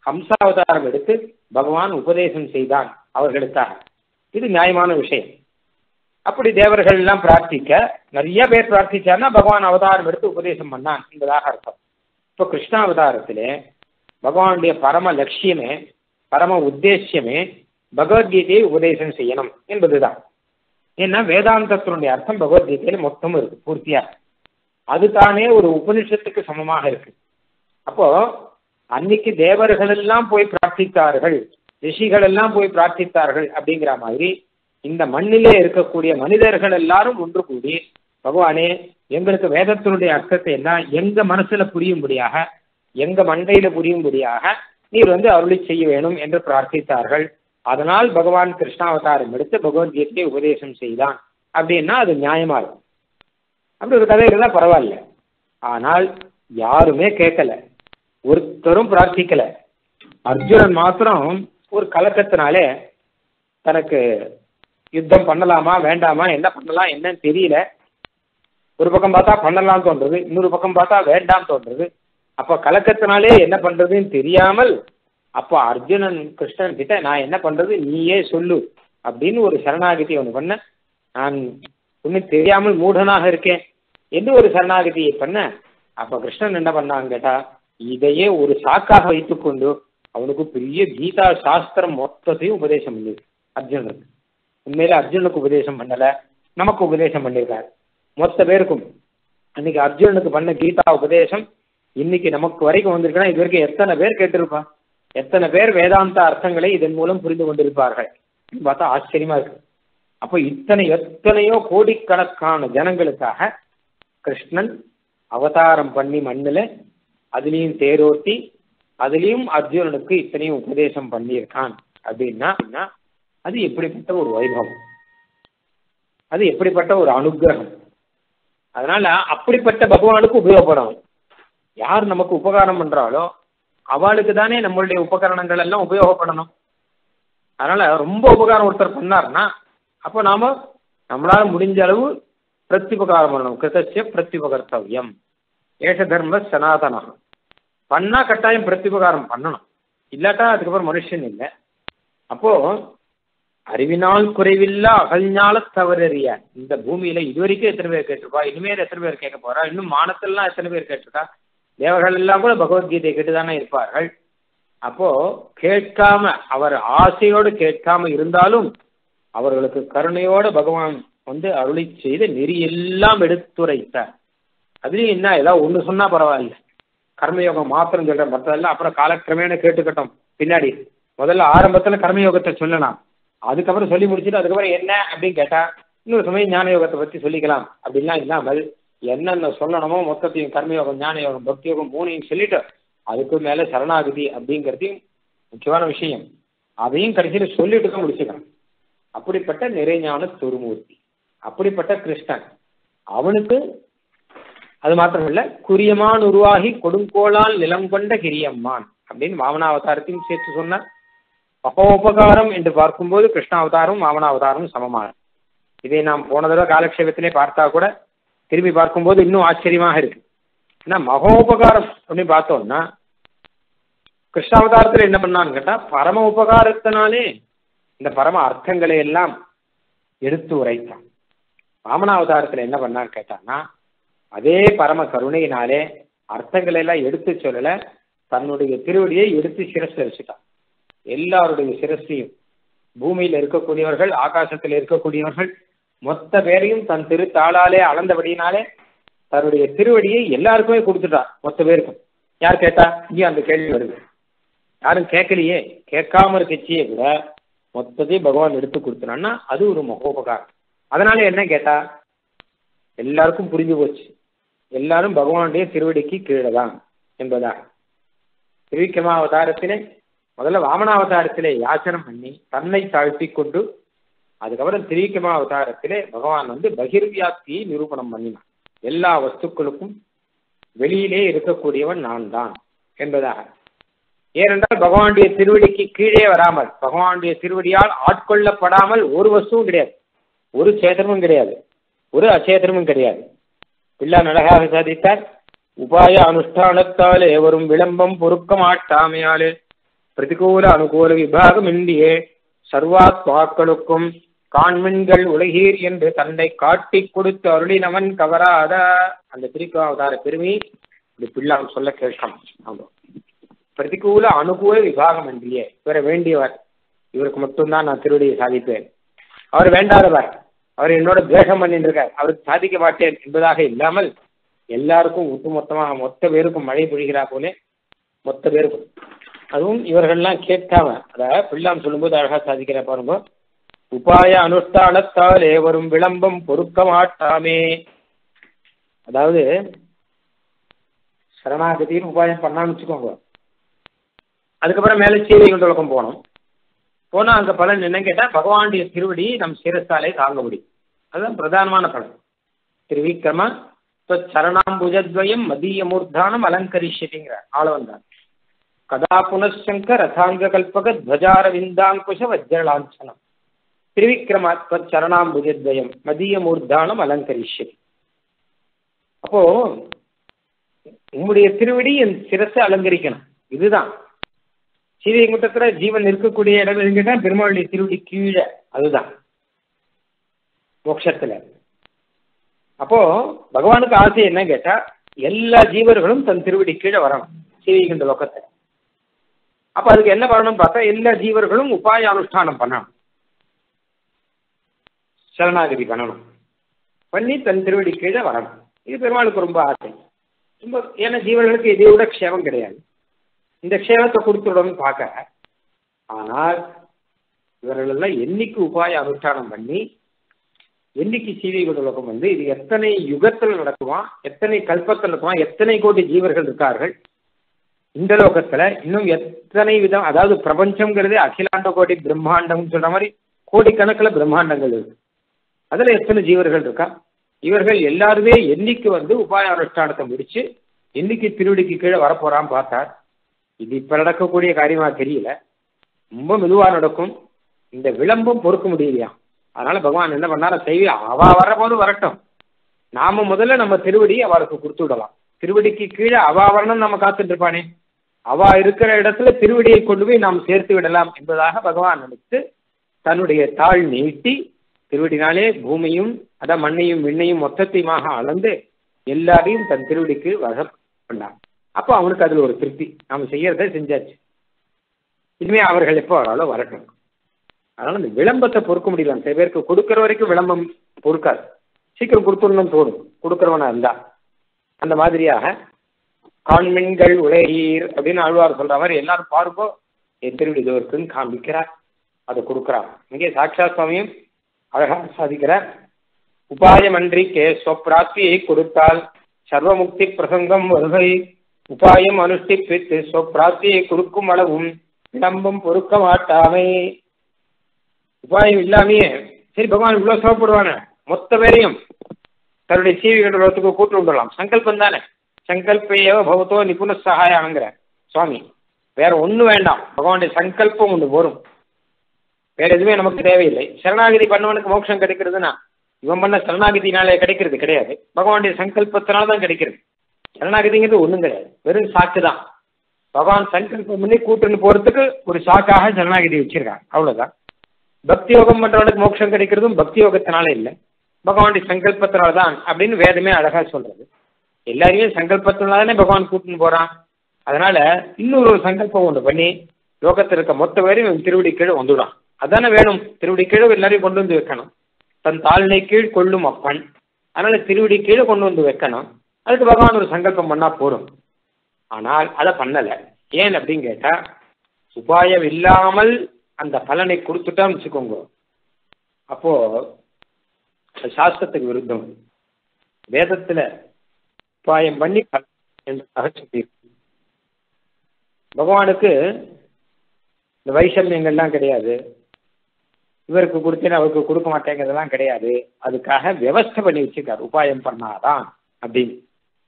ஹம்சாவதாரம் எடுத்து பகவான் உபதேசம் செய்தான் அவர்களுக்காக இது நியாயமான விஷயம் அப்படி தேவர்கள் எல்லாம் பிரார்த்திக்க நிறைய பேர் பிரார்த்திச்சார்னா பகவான் அவதாரம் எடுத்து உபதேசம் பண்ணான் என்பதாக அர்த்தம் இப்போ கிருஷ்ணாவதாரத்திலே பகவானுடைய பரம லட்சியமே பரம உத்தேசியமே பகவத்கீதையை உபதேசம் செய்யணும் என்பதுதான் ஏன்னா வேதாந்தத்தினுடைய அர்த்தம் பகவத்கீதையில மொத்தம் இருக்கு பூர்த்தியா அது தானே ஒரு உபனிஷத்துக்கு சமமாக இருக்கு அப்போ அன்னைக்கு தேவர்கள் எல்லாம் போய் பிரார்த்தித்தார்கள் ரிஷிகள் எல்லாம் போய் பிரார்த்தித்தார்கள் அப்படிங்கிற மாதிரி இந்த மண்ணிலே இருக்கக்கூடிய மனிதர்கள் எல்லாரும் ஒன்று கூடி பகவானே எங்களுக்கு வேதத்தினுடைய அர்த்தத்தை எல்லாம் எங்க மனசுல புரியும்படியாக எங்க மண்டையில புரியும்படியாக நீர் வந்து அருளி செய்ய வேணும் என்று பிரார்த்தித்தார்கள் அதனால் பகவான் கிருஷ்ணாவதாரம் எடுத்து பகவத்கீதையை உபதேசம் செய்தான் அப்படின்னா அது நியாயமா இருக்கும் அப்படி ஒரு கதை இருந்தா பரவாயில்ல ஆனால் யாருமே கேட்கல ஒருத்தரும் பிரார்த்திக்கல அர்ஜுனன் மாத்திரம் ஒரு கலக்கத்தினாலே தனக்கு யுத்தம் பண்ணலாமா வேண்டாமா என்ன பண்ணலாம் என்னன்னு தெரியல ஒரு பக்கம் பார்த்தா பண்ணலாம் தோன்றது இன்னொரு பக்கம் பார்த்தா வேண்டாம் தோன்றது அப்போ கலக்கத்தினாலே என்ன பண்றதுன்னு தெரியாமல் அப்போ அர்ஜுனன் கிருஷ்ணன் கிட்ட நான் என்ன பண்றது நீயே சொல்லு அப்படின்னு ஒரு சரணாகதி ஒன்று பண்ண நான் ஒன்றும் தெரியாமல் மூடனாக இருக்கேன் என்று ஒரு சரணாகதியை பண்ண அப்போ கிருஷ்ணன் என்ன பண்ணான்னு கேட்டா இதையே ஒரு சாக்காக வைத்துக்கொண்டு அவனுக்கு பெரிய கீதா சாஸ்திரம் மொத்தத்தையும் உபதேசம் பண்ணிது அர்ஜுனனுக்கு உண்மையில அர்ஜுனுக்கு உபதேசம் பண்ணல நமக்கு உபதேசம் பண்ணியிருக்காரு மொத்த பேருக்கும் அன்னைக்கு அர்ஜுனனுக்கு பண்ண கீதா உபதேசம் இன்னைக்கு நமக்கு வரைக்கும் வந்திருக்குன்னா இது வரைக்கும் எத்தனை பேர் கேட்டிருப்பா எத்தனை பேர் வேதாந்த அர்த்தங்களை இதன் மூலம் புரிந்து கொண்டிருப்பார்கள் பார்த்தா ஆச்சரியமா இருக்கு அப்போ இத்தனை எத்தனையோ கோடிக்கணக்கான ஜனங்களுக்காக கிருஷ்ணன் அவதாரம் பண்ணி மண்ணில் அதுலேயும் தேரோட்டி அதுலேயும் அர்ஜுனனுக்கு இத்தனையும் உபதேசம் பண்ணியிருக்கான் அப்படின்னா அது எப்படிப்பட்ட ஒரு வைபவம் அது எப்படிப்பட்ட ஒரு அனுகிரகம் அதனால அப்படிப்பட்ட பகவானுக்கு உபயோகப்படும் யார் நமக்கு உபகாரம் பண்றாலோ அவளுக்கு தானே நம்மளுடைய உபகரணங்கள் எல்லாம் உபயோகப்படணும் அதனால ரொம்ப உபகாரம் ஒருத்தர் பண்ணார்னா அப்போ நாம நம்மளால முடிஞ்ச அளவு பிரத்யுபகாரம் பண்ணணும் கிருத்தசிய பிரத்யுபகர்த்தவியம் ஏஷ தர்ம சனாதனம் பண்ணா கட்டாயம் பிரத்யுபகாரம் பண்ணணும் இல்லாட்டா அதுக்கப்புறம் மனுஷன் இல்லை அப்போ அறிவினால் குறைவில்லா அகழ்ஞால தவறறிய இந்த பூமியில இதுவரைக்கும் எத்தனை பேர் கேட்டிருப்பா இனிமேல் எத்தனை பேர் கேட்க போறா இன்னும் மானத்திலாம் எத்தனை பேர் கேட்டிருக்கா தேவர்கள் எல்லாம் கூட பகவத்கீதை கேட்டுதானே இருப்பார்கள் அப்போ கேட்காம அவர் ஆசையோடு கேட்காம இருந்தாலும் அவர்களுக்கு கருணையோட பகவான் வந்து அருளி செய்து நெறியெல்லாம் எடுத்துரைத்தார் அதுலயும் என்ன ஏதாவது ஒண்ணு சொன்னா பரவாயில்ல கர்மயோகம் மாத்திரம் சொல்றேன் மற்றதெல்லாம் அப்புறம் காலக்கிரமேண கேட்டுக்கட்டும் பின்னாடி முதல்ல ஆரம்பத்துல கர்மயோகத்தை சொல்லலாம் அதுக்கப்புறம் சொல்லி முடிச்சுட்டு அதுக்கப்புறம் என்ன அப்படின்னு கேட்டா இன்னொரு சமயம் ஞான யோகத்தை பத்தி சொல்லிக்கலாம் அப்படின்லாம் இல்லாமல் என்னென்ன சொல்லணுமோ மொத்தத்தையும் கர்மயோகம் ஞான யோகம் பக்தி யோகம் மூணையும் சொல்லிட்டு அதுக்கு மேல சரணாகதி அப்படிங்கிறதையும் முக்கியமான விஷயம் அதையும் கடைசியில் சொல்லிட்டு தான் முடிச்சுக்கலாம் அப்படிப்பட்ட நிறைஞான துருமூர்த்தி அப்படிப்பட்ட கிருஷ்ணன் அவனுக்கு அது மாத்திரம் இல்ல குறியமான் உருவாகி கொடுங்கோளால் நிலம் கொண்ட கிரியம்மான் அப்படின்னு வாமனாவதாரத்தையும் சேர்த்து சொன்னார் மகோபகாரம் என்று பார்க்கும்போது கிருஷ்ணாவதாரம் வாமனாவதாரம் சமமான இதை நாம் போன தடவை காலக்ஷேபத்திலே பார்த்தா கூட திரும்பி பார்க்கும்போது இன்னும் ஆச்சரியமாக இருக்கு ஏன்னா மகோபகாரம் அப்படின்னு பார்த்தோம்னா கிருஷ்ணாவதாரத்தில் என்ன பண்ணான்னு கேட்டா பரம உபகாரத்தினாலே இந்த பரம அர்த்தங்களை எல்லாம் எடுத்து உரைத்தான் வாமனாவதாரத்தில் என்ன பண்ணான்னு கேட்டான்னா அதே பரம கருணையினாலே அர்த்தங்களை எல்லாம் எடுத்து சொல்லல தன்னுடைய திருவடியை எடுத்து சிரஸ்ல வச்சுட்டான் எல்லாருடைய சிரஸ்லையும் பூமியில் இருக்கக்கூடியவர்கள் ஆகாசத்தில் இருக்கக்கூடியவர்கள் மொத்த பேரையும் தன் திருத்தாளாலே அளந்தபடியினாலே தன்னுடைய திருவடியை எல்லாருக்குமே கொடுத்துட்டான் மொத்த பேருக்கும் யார் கேட்டா இங்கே அந்த கேள்வி வருது யாரும் கேட்கலையே கேட்காம இருக்கச்சியே கூட மொத்தத்தையும் பகவான் எடுத்து கொடுத்துனான்னா அது ஒரு மகோபகாரம் அதனால என்ன கேட்டா எல்லாருக்கும் புரிஞ்சு போச்சு எல்லாரும் பகவானுடைய திருவடிக்கு கீழே தான் என்பதாக திருவிக்கிரமாவதாரத்திலே முதல்ல வாமனாவதாரத்திலே யாச்சனம் பண்ணி தன்னை தாழ்த்தி கொண்டு அதுக்கப்புறம் திரிவிக்கிரமாவதாரத்திலே பகவான் வந்து பகிர்வியாப்தியை நிரூபணம் பண்ணினான் எல்லா வஸ்துக்களுக்கும் வெளியிலே இருக்கக்கூடியவன் நான் தான் என்பதாக ஏனென்றால் பகவானுடைய திருவடிக்கு கீழே வராமல் பகவானுடைய திருவடியால் ஆட்கொள்ளப்படாமல் ஒரு வஸ்துவும் கிடையாது ஒரு சேதனமும் கிடையாது ஒரு அச்சேதனமும் கிடையாது பிள்ளான் அழகாக சாதித்தார் உபாய அனுஷ்டானத்தாலே வரும் விளம்பம் பொறுக்க மாட்டாமையாலே பிரதிகூல அனுகூல விபாகம் இன்றியே சர்வாத்மாக்களுக்கும் காண்மின்கள் உலகீர் என்று தன்னை காட்டி கொடுத்து அருளினவன் கவராத அந்த திருக்காவதார பெருமை இப்படி பிள்ளாம் சொல்ல கேட்கணும் ஆமா பிரதிகூல அனுகூல விபாகம் இன்றியே இவரை வேண்டியவர் இவருக்கு மட்டும்தான் நான் திருவடியை சாதிப்பேன் அவர் வேண்டாதவர் அவர் என்னோட துவேஷம் பண்ணிட்டு இருக்கார் அவருக்கு சாதிக்க மாட்டேன் என்பதாக இல்லாமல் எல்லாருக்கும் ஒட்டுமொத்தமாக மொத்த பேருக்கும் மழை பொழிகிறா போலே மொத்த பேருக்கும் அதுவும் இவர்கள்லாம் கேட்காம அதாவது பிள்ளாம் சொல்லும்போது அழகா சாதிக்கிற பாருங்க உபாய அனுஷ்டானத்தாலே வரும் விளம்பம் பொறுக்க மாட்டாமே அதாவது சரணாகதின்னு உபாயம் பண்ணான்னு வச்சுக்கோங்க அதுக்கப்புறம் மேலே சீதை குண்டலக்கம் போனோம் போனா அங்க பலன் என்ன கேட்டா பகவானுடைய திருவடி நம் சிரஸ்தாலே தாங்க முடியும் அதுதான் பிரதானமான பலன் திருவிக்கிரம சரணாம்புஜத்வயம் மதிய மூர்த்தானம் அலங்கரிஷதிங்கிற ஆளவன் தான் கதா புனசங்க ரதாங்க கல்பக துவஜார விந்தாங்குஷ வஜ்ரலாஞ்சனம் திருவிக்கிரமாத்ம சரணாம்புஜத்வயம் மதிய மூர்த்தானம் அலங்கரிஷதி அப்போ உம்முடைய திருவடி என் சிரஸை அலங்கரிக்கணும் இதுதான் சீதைகுண்டத்துல ஜீவன் இருக்கக்கூடிய இடம் எதுக்கிட்டா பெருமாளுடைய திருவடி கீழே அதுதான் மோட்சத்துல அப்போ பகவானுக்கு ஆசை என்ன கேட்டா எல்லா ஜீவர்களும் தன் திருவடி கீழே வரணும் சீதைகுண்ட லோகத்தை அப்ப அதுக்கு என்ன பண்ணணும் பார்த்தா எல்லா ஜீவர்களும் உபாய அனுஷ்டானம் பண்ணணும் சரணாகதி பண்ணணும் பண்ணி தன் திருவடி கீழே வரணும் இது பெருமாளுக்கு ரொம்ப ஆசை ரொம்ப ஏன்னா ஜீவர்களுக்கு இதை விட க்ஷேமம் கிடையாது இந்த க்ஷேமத்தை கொடுத்துடணும்னு பார்க்க ஆனால் இவர்கள் எல்லாம் என்னைக்கு உபாய அனுஷ்டானம் பண்ணி என்னைக்கு சீதை உலகம் வந்து இது எத்தனை யுகத்தில் நடக்குமா எத்தனை கல்பத்தில் நடக்குமா எத்தனை கோடி ஜீவர்கள் இருக்கார்கள் இந்த லோகத்துல இன்னும் எத்தனை விதம் அதாவது பிரபஞ்சம்ங்கிறது அகிலாண்ட கோடி பிரம்மாண்டம் சொல்ற மாதிரி கோடிக்கணக்கில் பிரம்மாண்டங்கள் இருக்கு அதுல எத்தனை ஜீவர்கள் இருக்கா இவர்கள் எல்லாருமே என்னைக்கு வந்து உபாய அனுஷ்டானத்தை முடிச்சு என்னைக்கு திருவடிக்கு கீழே வரப்போறான்னு பார்த்தார் இது இப்ப நடக்கக்கூடிய காரியமா தெரியல ரொம்ப மெதுவா நடக்கும் இந்த விளம்பம் பொறுக்க முடியலையா அதனால பகவான் என்ன பண்ணார செய்வி அவ வரபோது வரட்டும் நாம முதல்ல நம்ம திருவடி அவளுக்கு கொடுத்து விடலாம் திருவடிக்கு கீழே அவ வரணும் நம்ம காத்துட்டு இருப்பானே அவ இருக்கிற இடத்துல திருவடியை கொண்டு போய் நாம் சேர்த்து விடலாம் என்பதாக பகவான் நினைத்து தன்னுடைய தாழ் நீட்டி திருவடினாலே பூமியும் அதான் மண்ணையும் விண்ணையும் மொத்தத்தையுமாக அளந்து எல்லாரையும் தன் திருவடிக்கு வசம் கொண்டான் அப்போ அவனுக்கு அதுல ஒரு திருப்தி நாம செய்யறத செஞ்சாச்சு இனிமே அவர்கள் எப்போ வராலோ வரட்டும் அதனால இந்த விளம்பத்தை பொறுக்க முடியல சில பேருக்கு கொடுக்குற வரைக்கும் விளம்பம் பொறுக்காது சீக்கிரம் கொடுத்துடணும்னு தோணும் கொடுக்குறவனா இருந்தா அந்த மாதிரியாக காண்மின்கள் உலகீர் அப்படின்னு ஆழ்வார் சொல்ற மாதிரி எல்லாரும் பாருங்கோ என் திருவிடி இது இருக்குன்னு காண்பிக்கிறார் அதை கொடுக்குறார் இங்கே சாட்சா சுவாமியும் அழகா சாதிக்கிறார் உபாயமன்றி கே ஸ்வப்பிராப்தியை கொடுத்தால் சர்வமுக்தி பிரசங்கம் வருகை உபாயம் அனுஷ்டிப்பித்து ஸ்வப்பிராப்தியை கொடுக்கும் அளவும் விளம்பம் பொறுக்க மாட்டாமே உபாயம் இல்லாமையே சரி பகவான் இவ்வளவு சிவப்படுவானே மொத்த பேரையும் தன்னுடைய சீவிகளுக்கு கூட்டு விடலாம் சங்கல்பம் தானே சங்கல்பையோ பகவத்தோ நிபுண சகாயாங்கிற சுவாமி வேற ஒண்ணு வேண்டாம் பகவானுடைய சங்கல்பம் ஒன்று வரும் வேற எதுவுமே நமக்கு தேவையில்லை சரணாகதி பண்ணவனுக்கு மோட்சம் கிடைக்கிறதுனா இவன் பண்ண சரணாகதினாலே கிடைக்கிறது கிடையாது பகவானுடைய சங்கல்பத்தினால தான் கிடைக்கிறது சரணாகதிங்கிறது ஒன்றும் கிடையாது வெறும் சாக்கு தான் பகவான் சங்கல்பம் பண்ணி கூட்டுன்னு போறதுக்கு ஒரு சாக்காக சரணாகதி வச்சிருக்காங்க அவ்வளவுதான் பக்தி யோகம் பண்றவனுக்கு மோட்சம் கிடைக்கிறதும் பக்தி யோகத்தினால இல்லை பகவானுடைய சங்கல்பத்தினால தான் அப்படின்னு வேதமே அழகா சொல்றது எல்லாரையுமே சங்கல்பத்தினால தானே பகவான் கூட்டின்னு போறான் அதனால இன்னொரு ஒரு சங்கல்பம் ஒன்று பண்ணி லோகத்தில் இருக்க மொத்த பேரையும் திருவடி கீழே வந்துடும் அதானே வேணும் திருவடி கீழே எல்லாரையும் கொண்டு வந்து வைக்கணும் தன் தாழ்னை கீழ் கொள்ளும் அப்பன் அதனால திருவடி கீழே கொண்டு வந்து வைக்கணும் அதுக்கு பகவான் ஒரு சங்கல்பம் பண்ணா போதும் ஆனால் அதை பண்ணல ஏன் அப்படின்னு கேட்டா உபாயம் இல்லாமல் அந்த பலனை கொடுத்துட்டான்னு வச்சுக்கோங்க அப்போ சாஸ்திரத்துக்கு விருத்தம் வேதத்துல உபாயம் பண்ணி என்பதாக சொல்லி பகவானுக்கு இந்த வைஷமியங்கள்லாம் கிடையாது இவருக்கு கொடுத்தேன் அவருக்கு கொடுக்க மாட்டேங்கிறதெல்லாம் கிடையாது அதுக்காக வியவஸ்தை பண்ணி வச்சிருக்காரு உபாயம் பண்ணாதான் அப்படின்னு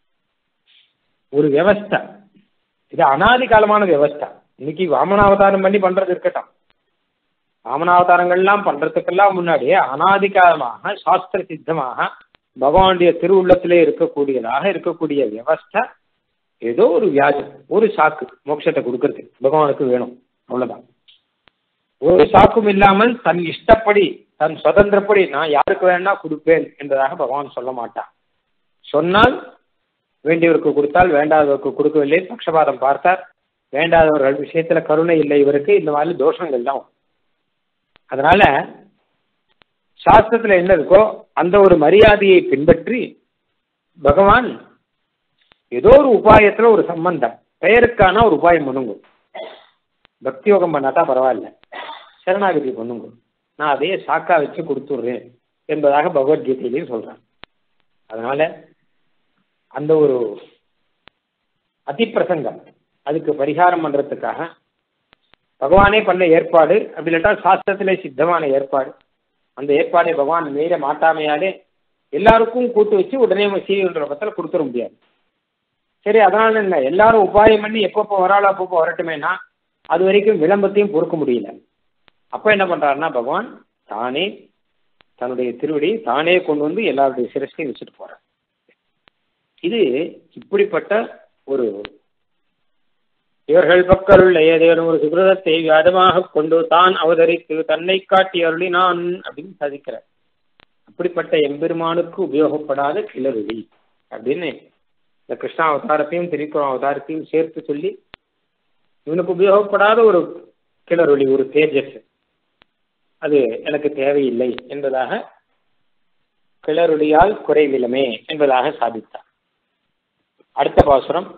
ஒரு வியவஸ்தை இது அனாதி காலமான வியவஸ்தை இன்னைக்கு வாமனாவதாரம் பண்ணி பண்றது இருக்கட்டும் வாமனாவதாரங்கள்லாம் பண்றதுக்கெல்லாம் முன்னாடியே அனாதி காலமாக சாஸ்திர சித்தமாக பகவானுடைய திருவுள்ளத்திலே இருக்கக்கூடியதாக இருக்கக்கூடிய வியவஸ்தை ஏதோ ஒரு வியாஜம் ஒரு சாக்கு மோட்சத்தை கொடுக்கறது பகவானுக்கு வேணும் அவ்வளவுதான் ஒரு சாக்கும் இல்லாமல் தன் இஷ்டப்படி தன் சுதந்திரப்படி நான் யாருக்கு வேணா கொடுப்பேன் என்பதாக பகவான் சொல்ல மாட்டான் சொன்னால் வேண்டியவருக்கு கொடுத்தால் வேண்டாதவருக்கு கொடுக்கவில்லை பக்ஷபாதம் பார்த்தார் வேண்டாதவர்கள் விஷயத்துல கருணை இல்லை இவருக்கு இந்த மாதிரி தோஷங்கள் தான் அதனால சாஸ்திரத்துல என்ன இருக்கோ அந்த ஒரு மரியாதையை பின்பற்றி பகவான் ஏதோ ஒரு உபாயத்துல ஒரு சம்பந்தம் பெயருக்கான ஒரு உபாயம் பண்ணுங்க பக்தி யோகம் பண்ணாட்டா பரவாயில்ல சரணாகதி பண்ணுங்க நான் அதையே சாக்கா வச்சு கொடுத்துட்றேன் என்பதாக பகவத்கீதையிலையும் சொல்றேன் அதனால அந்த ஒரு அதிப்பிரசங்கம் அதுக்கு பரிகாரம் பண்றதுக்காக பகவானே பண்ண ஏற்பாடு அப்படி இல்லாட்டா சாஸ்திரத்திலே சித்தமான ஏற்பாடு அந்த ஏற்பாடை பகவான் மீற மாட்டாமையாலே எல்லாருக்கும் கூட்டு வச்சு உடனே சீக்கிர பத்திர கொடுத்துட முடியாது சரி அதனால என்ன எல்லாரும் உபாயம் பண்ணி எப்பப்போ வராளோ அப்பப்போ வரட்டுமேனா அது வரைக்கும் விளம்பத்தையும் பொறுக்க முடியல அப்போ என்ன பண்றாருன்னா பகவான் தானே தன்னுடைய திருவடி தானே கொண்டு வந்து எல்லாருடைய சிரஸ்கையும் வச்சுட்டு போறார் இது இப்படிப்பட்ட ஒரு இவர்கள் பக்கருள்ள ஏதேனும் ஒரு சுகிருதத்தை வியாதமாக கொண்டு தான் அவதரித்து தன்னை காட்டி அருளினான் அப்படின்னு சாதிக்கிறார் அப்படிப்பட்ட எம்பெருமானுக்கு உபயோகப்படாத கிளறுவி அப்படின்னு இந்த கிருஷ்ணா அவதாரத்தையும் திருக்குறள் அவதாரத்தையும் சேர்த்து சொல்லி இவனுக்கு உபயோகப்படாத ஒரு கிளறொளி ஒரு தேஜஸ் அது எனக்கு தேவையில்லை என்பதாக கிளறொளியால் குறைவிலமே என்பதாக சாதித்தார் அடுத்த பாசுரம்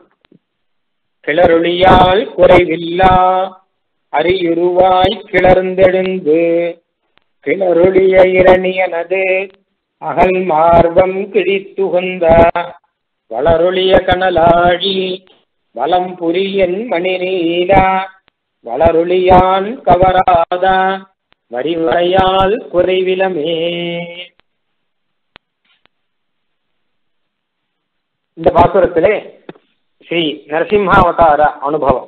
கிளறொளியால் குறைவில்லா அரியுருவாய் கிளர்ந்தெழுந்து கிளறொளிய இரணியனது அகல் மார்பம் கிழித்துகந்த வளரொளிய கனலாழி வலம் புரியன் மணிநீலா வளரொளியான் கவராத வரிவரையால் குறைவிலமே இந்த பாசுரத்திலே ஸ்ரீ நரசிம்மாவதார அனுபவம்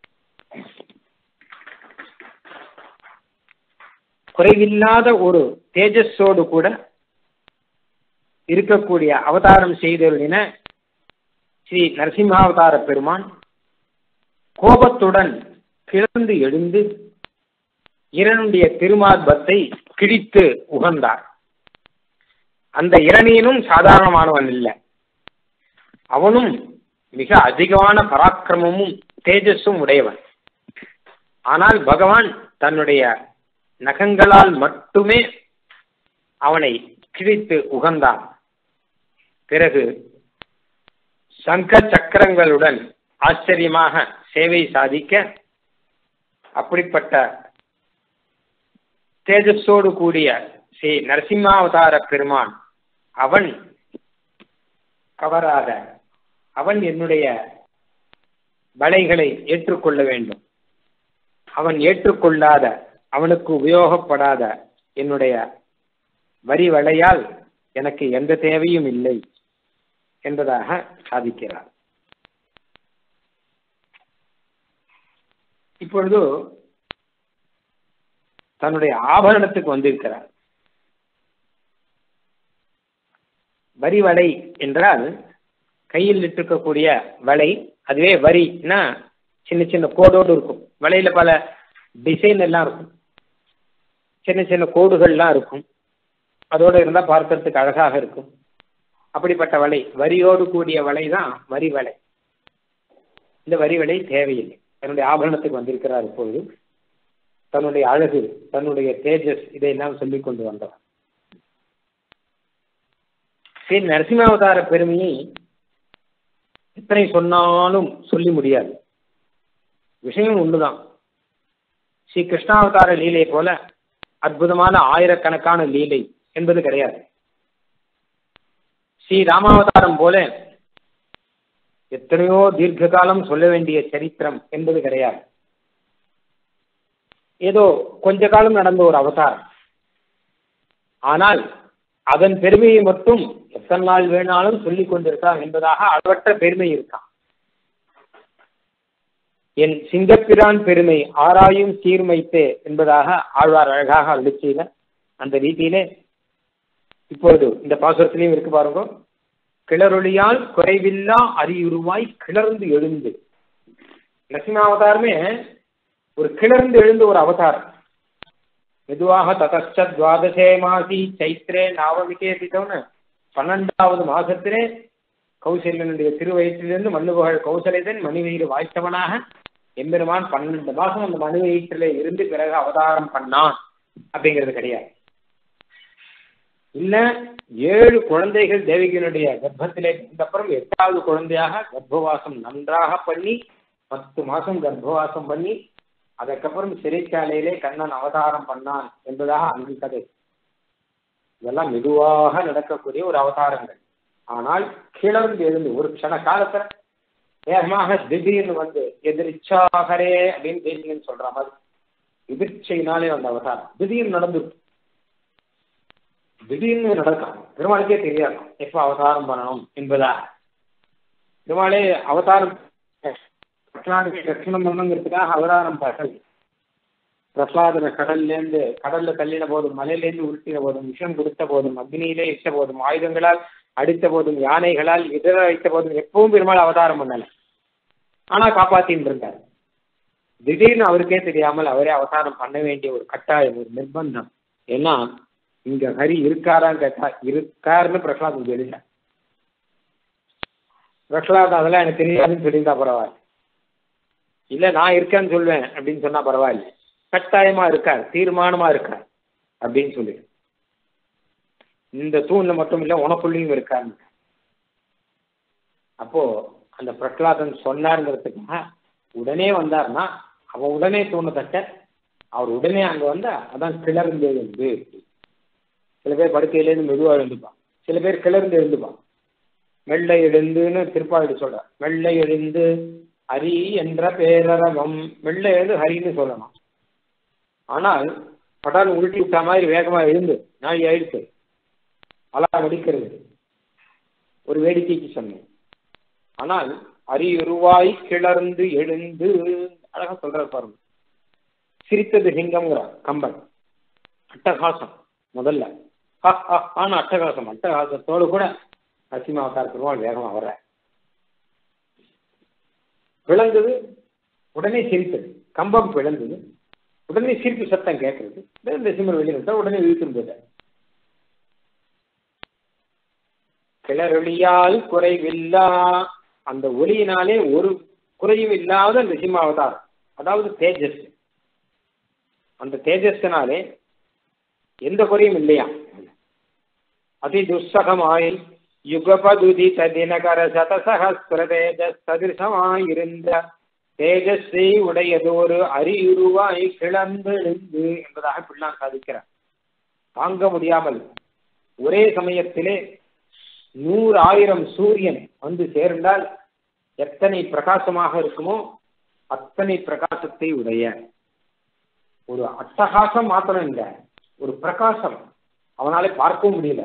குறைவில்லாத ஒரு தேஜஸோடு கூட இருக்கக்கூடிய அவதாரம் செய்தருளின ஸ்ரீ நரசிம்மாவதார பெருமான் கோபத்துடன் கிளர்ந்து எழுந்து இரனுடைய திருமார்பத்தை கிழித்து உகந்தார் அந்த இரணியனும் சாதாரணமானவன் இல்லை அவனும் மிக அதிகமான பராக்கிரமமும் தேஜஸும் உடையவன் ஆனால் பகவான் தன்னுடைய நகங்களால் மட்டுமே அவனை கிழித்து உகந்தான் பிறகு சங்க சக்கரங்களுடன் ஆச்சரியமாக சேவை சாதிக்க அப்படிப்பட்ட தேஜஸோடு கூடிய ஸ்ரீ நரசிம்மாவதார பெருமான் அவன் கவராத அவன் என்னுடைய வலைகளை ஏற்றுக்கொள்ள வேண்டும் அவன் ஏற்றுக்கொள்ளாத அவனுக்கு உபயோகப்படாத என்னுடைய வரி வலையால் எனக்கு எந்த தேவையும் இல்லை என்பதாக சாதிக்கிறார் இப்பொழுது தன்னுடைய ஆபரணத்துக்கு வந்திருக்கிறார் வரி வலை என்றால் கையில் இருக்கக்கூடிய வலை அதுவே வரினா சின்ன சின்ன கோடோடு இருக்கும் வலையில பல டிசைன் எல்லாம் இருக்கும் சின்ன சின்ன கோடுகள்லாம் இருக்கும் அதோடு இருந்தால் பார்க்கறதுக்கு அழகாக இருக்கும் அப்படிப்பட்ட வலை வரியோடு கூடிய வலை தான் வரி வலை இந்த வரி வலை தேவையில்லை தன்னுடைய ஆபரணத்துக்கு வந்திருக்கிறார் இப்பொழுது தன்னுடைய அழகு தன்னுடைய தேஜஸ் இதையெல்லாம் சொல்லி கொண்டு வந்தவர் ஸ்ரீ நரசிம்மாவதார பெருமையை எத்தனை சொன்னாலும் சொல்லி முடியாது விஷயம் ஒண்ணுதான் ஸ்ரீ கிருஷ்ணாவதார லீலை போல அற்புதமான ஆயிரக்கணக்கான லீலை என்பது கிடையாது ஸ்ரீ ராமாவதாரம் போல எத்தனையோ தீர்க்க காலம் சொல்ல வேண்டிய சரித்திரம் என்பது கிடையாது ஏதோ கொஞ்ச காலம் நடந்த ஒரு அவதாரம் ஆனால் அதன் பெருமையை மட்டும் எத்தனை நாள் வேணாலும் சொல்லிக் கொண்டிருக்கான் என்பதாக அளவற்ற பெருமை இருக்கான் என் சிங்கப்பிரான் பெருமை ஆராயும் சீர்மைத்தே என்பதாக ஆழ்வார் அழகாக அருளி செய்த அந்த ரீதியிலே இப்பொழுது இந்த பாசுரத்திலையும் இருக்கு பாருங்க கிளறொளியால் குறைவில்லா அரியுருவாய் கிளர்ந்து எழுந்து நரசிம்மாவதாரமே ஒரு கிளர்ந்து எழுந்த ஒரு அவதாரம் மெதுவாக ததச்ச துவாதசே மாசி சைத்ரே நாவமிகே திட்டம்னு பன்னெண்டாவது மாசத்திலே கௌசல்யனுடைய திருவயிற்றிலிருந்து மண்ணு புகழ் கௌசல்யதன் மணிவயிறு வாய்த்தவனாக எம்பெருமான் பன்னெண்டு மாசம் அந்த மனு வயிற்றில இருந்து பிறகு அவதாரம் பண்ணான் அப்படிங்கிறது கிடையாது இல்ல ஏழு குழந்தைகள் தேவிகனுடைய கர்ப்பத்திலே அப்புறம் எட்டாவது குழந்தையாக கர்ப்பவாசம் நன்றாக பண்ணி பத்து மாசம் கர்ப்பவாசம் பண்ணி அதற்கப்புறம் சிறைச்சாலையிலே கண்ணன் அவதாரம் பண்ணான் என்பதாக அங்கு கதை இதெல்லாம் மெதுவாக நடக்கக்கூடிய ஒரு அவதாரங்கள் ஆனால் கிளர்ந்து எழுந்து ஒரு க்ஷண காலத்துல வேகமாக திடீர்னு வந்து எதிர்ச்சாகரே அப்படின்னு தேசிகன் சொல்ற மாதிரி எதிர்ச்சையினாலே வந்த அவதாரம் திடீர்னு நடந்து திடீர்னு நடக்கும் பெருமாளுக்கே தெரியாது எப்ப அவதாரம் பண்ணணும் என்பதா பெருமாளே அவதாரம் ரட்சணம் பண்ணணுங்கிறதுக்காக அவதாரம் பகல் பிரசாதன கடல்லேருந்து கடல்ல தள்ளின போதும் மலையிலேருந்து உருட்டின போதும் விஷம் கொடுத்த போதும் அக்னியிலே இட்ட போதும் ஆயுதங்களால் அடித்த போதும் யானைகளால் இதர வைத்த போதும் எப்பவும் பெருமாள் அவதாரம் பண்ணல ஆனா காப்பாத்தின்னு இருந்தார் திடீர்னு அவருக்கே தெரியாமல் அவரே அவதாரம் பண்ண வேண்டிய ஒரு கட்டாயம் ஒரு நிர்பந்தம் ஏன்னா இங்க ஹரி இருக்காரான்னு கேட்டா இருக்காருன்னு பிரகலாதம் சொல்லிட்டார் பிரகலாதம் அதெல்லாம் எனக்கு தெரியாதுன்னு சொல்லியிருந்தா பரவாயில்ல இல்ல நான் இருக்கேன்னு சொல்லுவேன் அப்படின்னு சொன்னா பரவாயில்ல கட்டாயமா இருக்கார் தீர்மானமா இருக்கார் அப்படின்னு சொல்லி இந்த தூண்ல மட்டும் இல்ல உனக்குள்ளேயும் இருக்காருன்னு அப்போ அந்த பிரகலாதன் சொன்னாருங்கிறதுக்காக உடனே வந்தார்னா அவன் உடனே தூண தட்ட அவர் உடனே அங்க வந்தா அதான் கிளர்ந்து எழுந்து சில பேர் படுக்கையிலேருந்து மெதுவா எழுந்துப்பான் சில பேர் கிளர்ந்து எழுந்துப்பான் வெள்ளை எழுந்துன்னு திருப்பாவிட்டு சொல்ற வெள்ளை எழுந்து ஹரி என்ற பேரரவம் வெள்ளை எழுந்து ஹரின்னு சொல்லணும் ஆனால் பட்டால் உருட்டி விட்ட மாதிரி வேகமா எழுந்து நாளை ஆயிடுச்சு அலாம் அடிக்கிறது ஒரு வேடிக்கைக்கு சொன்னேன் ஆனால் அரியுருவாய் கிளர்ந்து எழுந்து அழகா சொல்ற பாருங்க சிரித்தது சிங்கம்ங்கிறார் கம்பன் அட்டகாசம் முதல்ல ஆனா அட்டகாசம் அட்டகாசத்தோடு கூட நரசிம்ம அவதார பெருமாள் வேகமா வர்ற விளங்குது உடனே சிரித்தது கம்பம் பிளந்தது உடனே சிரிப்பு சத்தம் கேட்கறது நரசிம்மர் வெளியே வந்தா உடனே இழுத்துன்னு போயிட்டார் கிளறொளியால் குறைவில்லா அந்த ஒளியினாலே ஒரு குறையும் இல்லாத நரசிம்ம அவதாரம் அதாவது தேஜஸ் அந்த தேஜஸ்னாலே எந்த குறையும் இல்லையா அதி துஸ்ஸகமாய் யுகபதுதி ததினகர சதசகஸ்திர தேஜஸ் சதிர்சமாயிருந்த தேஜஸ்ஸை உடையதொரு அரியுருவாய் கிளம்பெழுந்து என்பதாக பிள்ளான் சாதிக்கிறார் தாங்க முடியாமல் ஒரே சமயத்திலே நூறு ஆயிரம் சூரியன் வந்து சேர்ந்தால் எத்தனை பிரகாசமாக இருக்குமோ அத்தனை பிரகாசத்தை உடைய ஒரு அட்டகாசம் மாத்திரம் இல்லை ஒரு பிரகாசம் அவனாலே பார்க்கவும் முடியல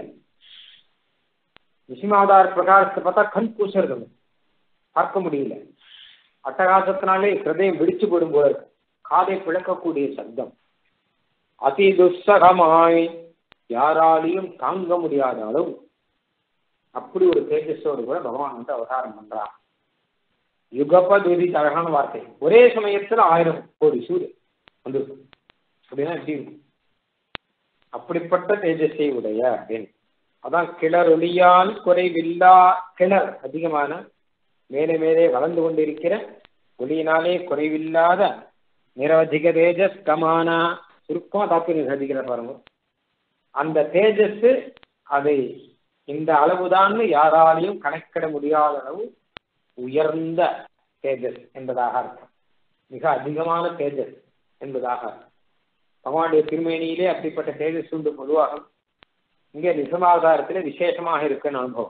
நிசிமாதார் பிரகாசத்தை பார்த்தா கண் கூசுறது பார்க்க முடியல அட்டகாசத்தினாலே ஹிருதயம் வெடிச்சு போடும் போல இருக்கு காதை பிளக்கக்கூடிய சப்தம் அதி துஸ்ஸகமாய் யாராலையும் தாங்க முடியாத அளவு அப்படி ஒரு தேஜஸோடு கூட பகவான் வந்து அவதாரம் பண்றான் யுகபதுதி அழகான வார்த்தை ஒரே சமயத்துல ஆயிரம் கோடி சூரியன் வந்து அப்படின்னா எப்படி இருக்கும் அப்படிப்பட்ட தேஜஸை உடைய அப்படின்னு அதான் கிளர் ஒளியால் குறைவில்லா கிளர் அதிகமான மேலே மேலே வளர்ந்து கொண்டிருக்கிற ஒளியினாலே குறைவில்லாத நிரவதிக தேஜஸ் கமானா சுருக்கமா தாப்பியம் சாதிக்கிற பாருங்க அந்த தேஜஸ் அதை இந்த அளவுதான் யாராலையும் கணக்கிட முடியாத அளவு உயர்ந்த தேஜஸ் என்பதாக அர்த்தம் மிக அதிகமான தேஜஸ் என்பதாக அர்த்தம் பகவானுடைய திருமேனியிலே அப்படிப்பட்ட தேஜஸ் உண்டு பொதுவாக இங்கே நிசமாதாரத்திலே விசேஷமாக இருக்குன்னு அனுபவம்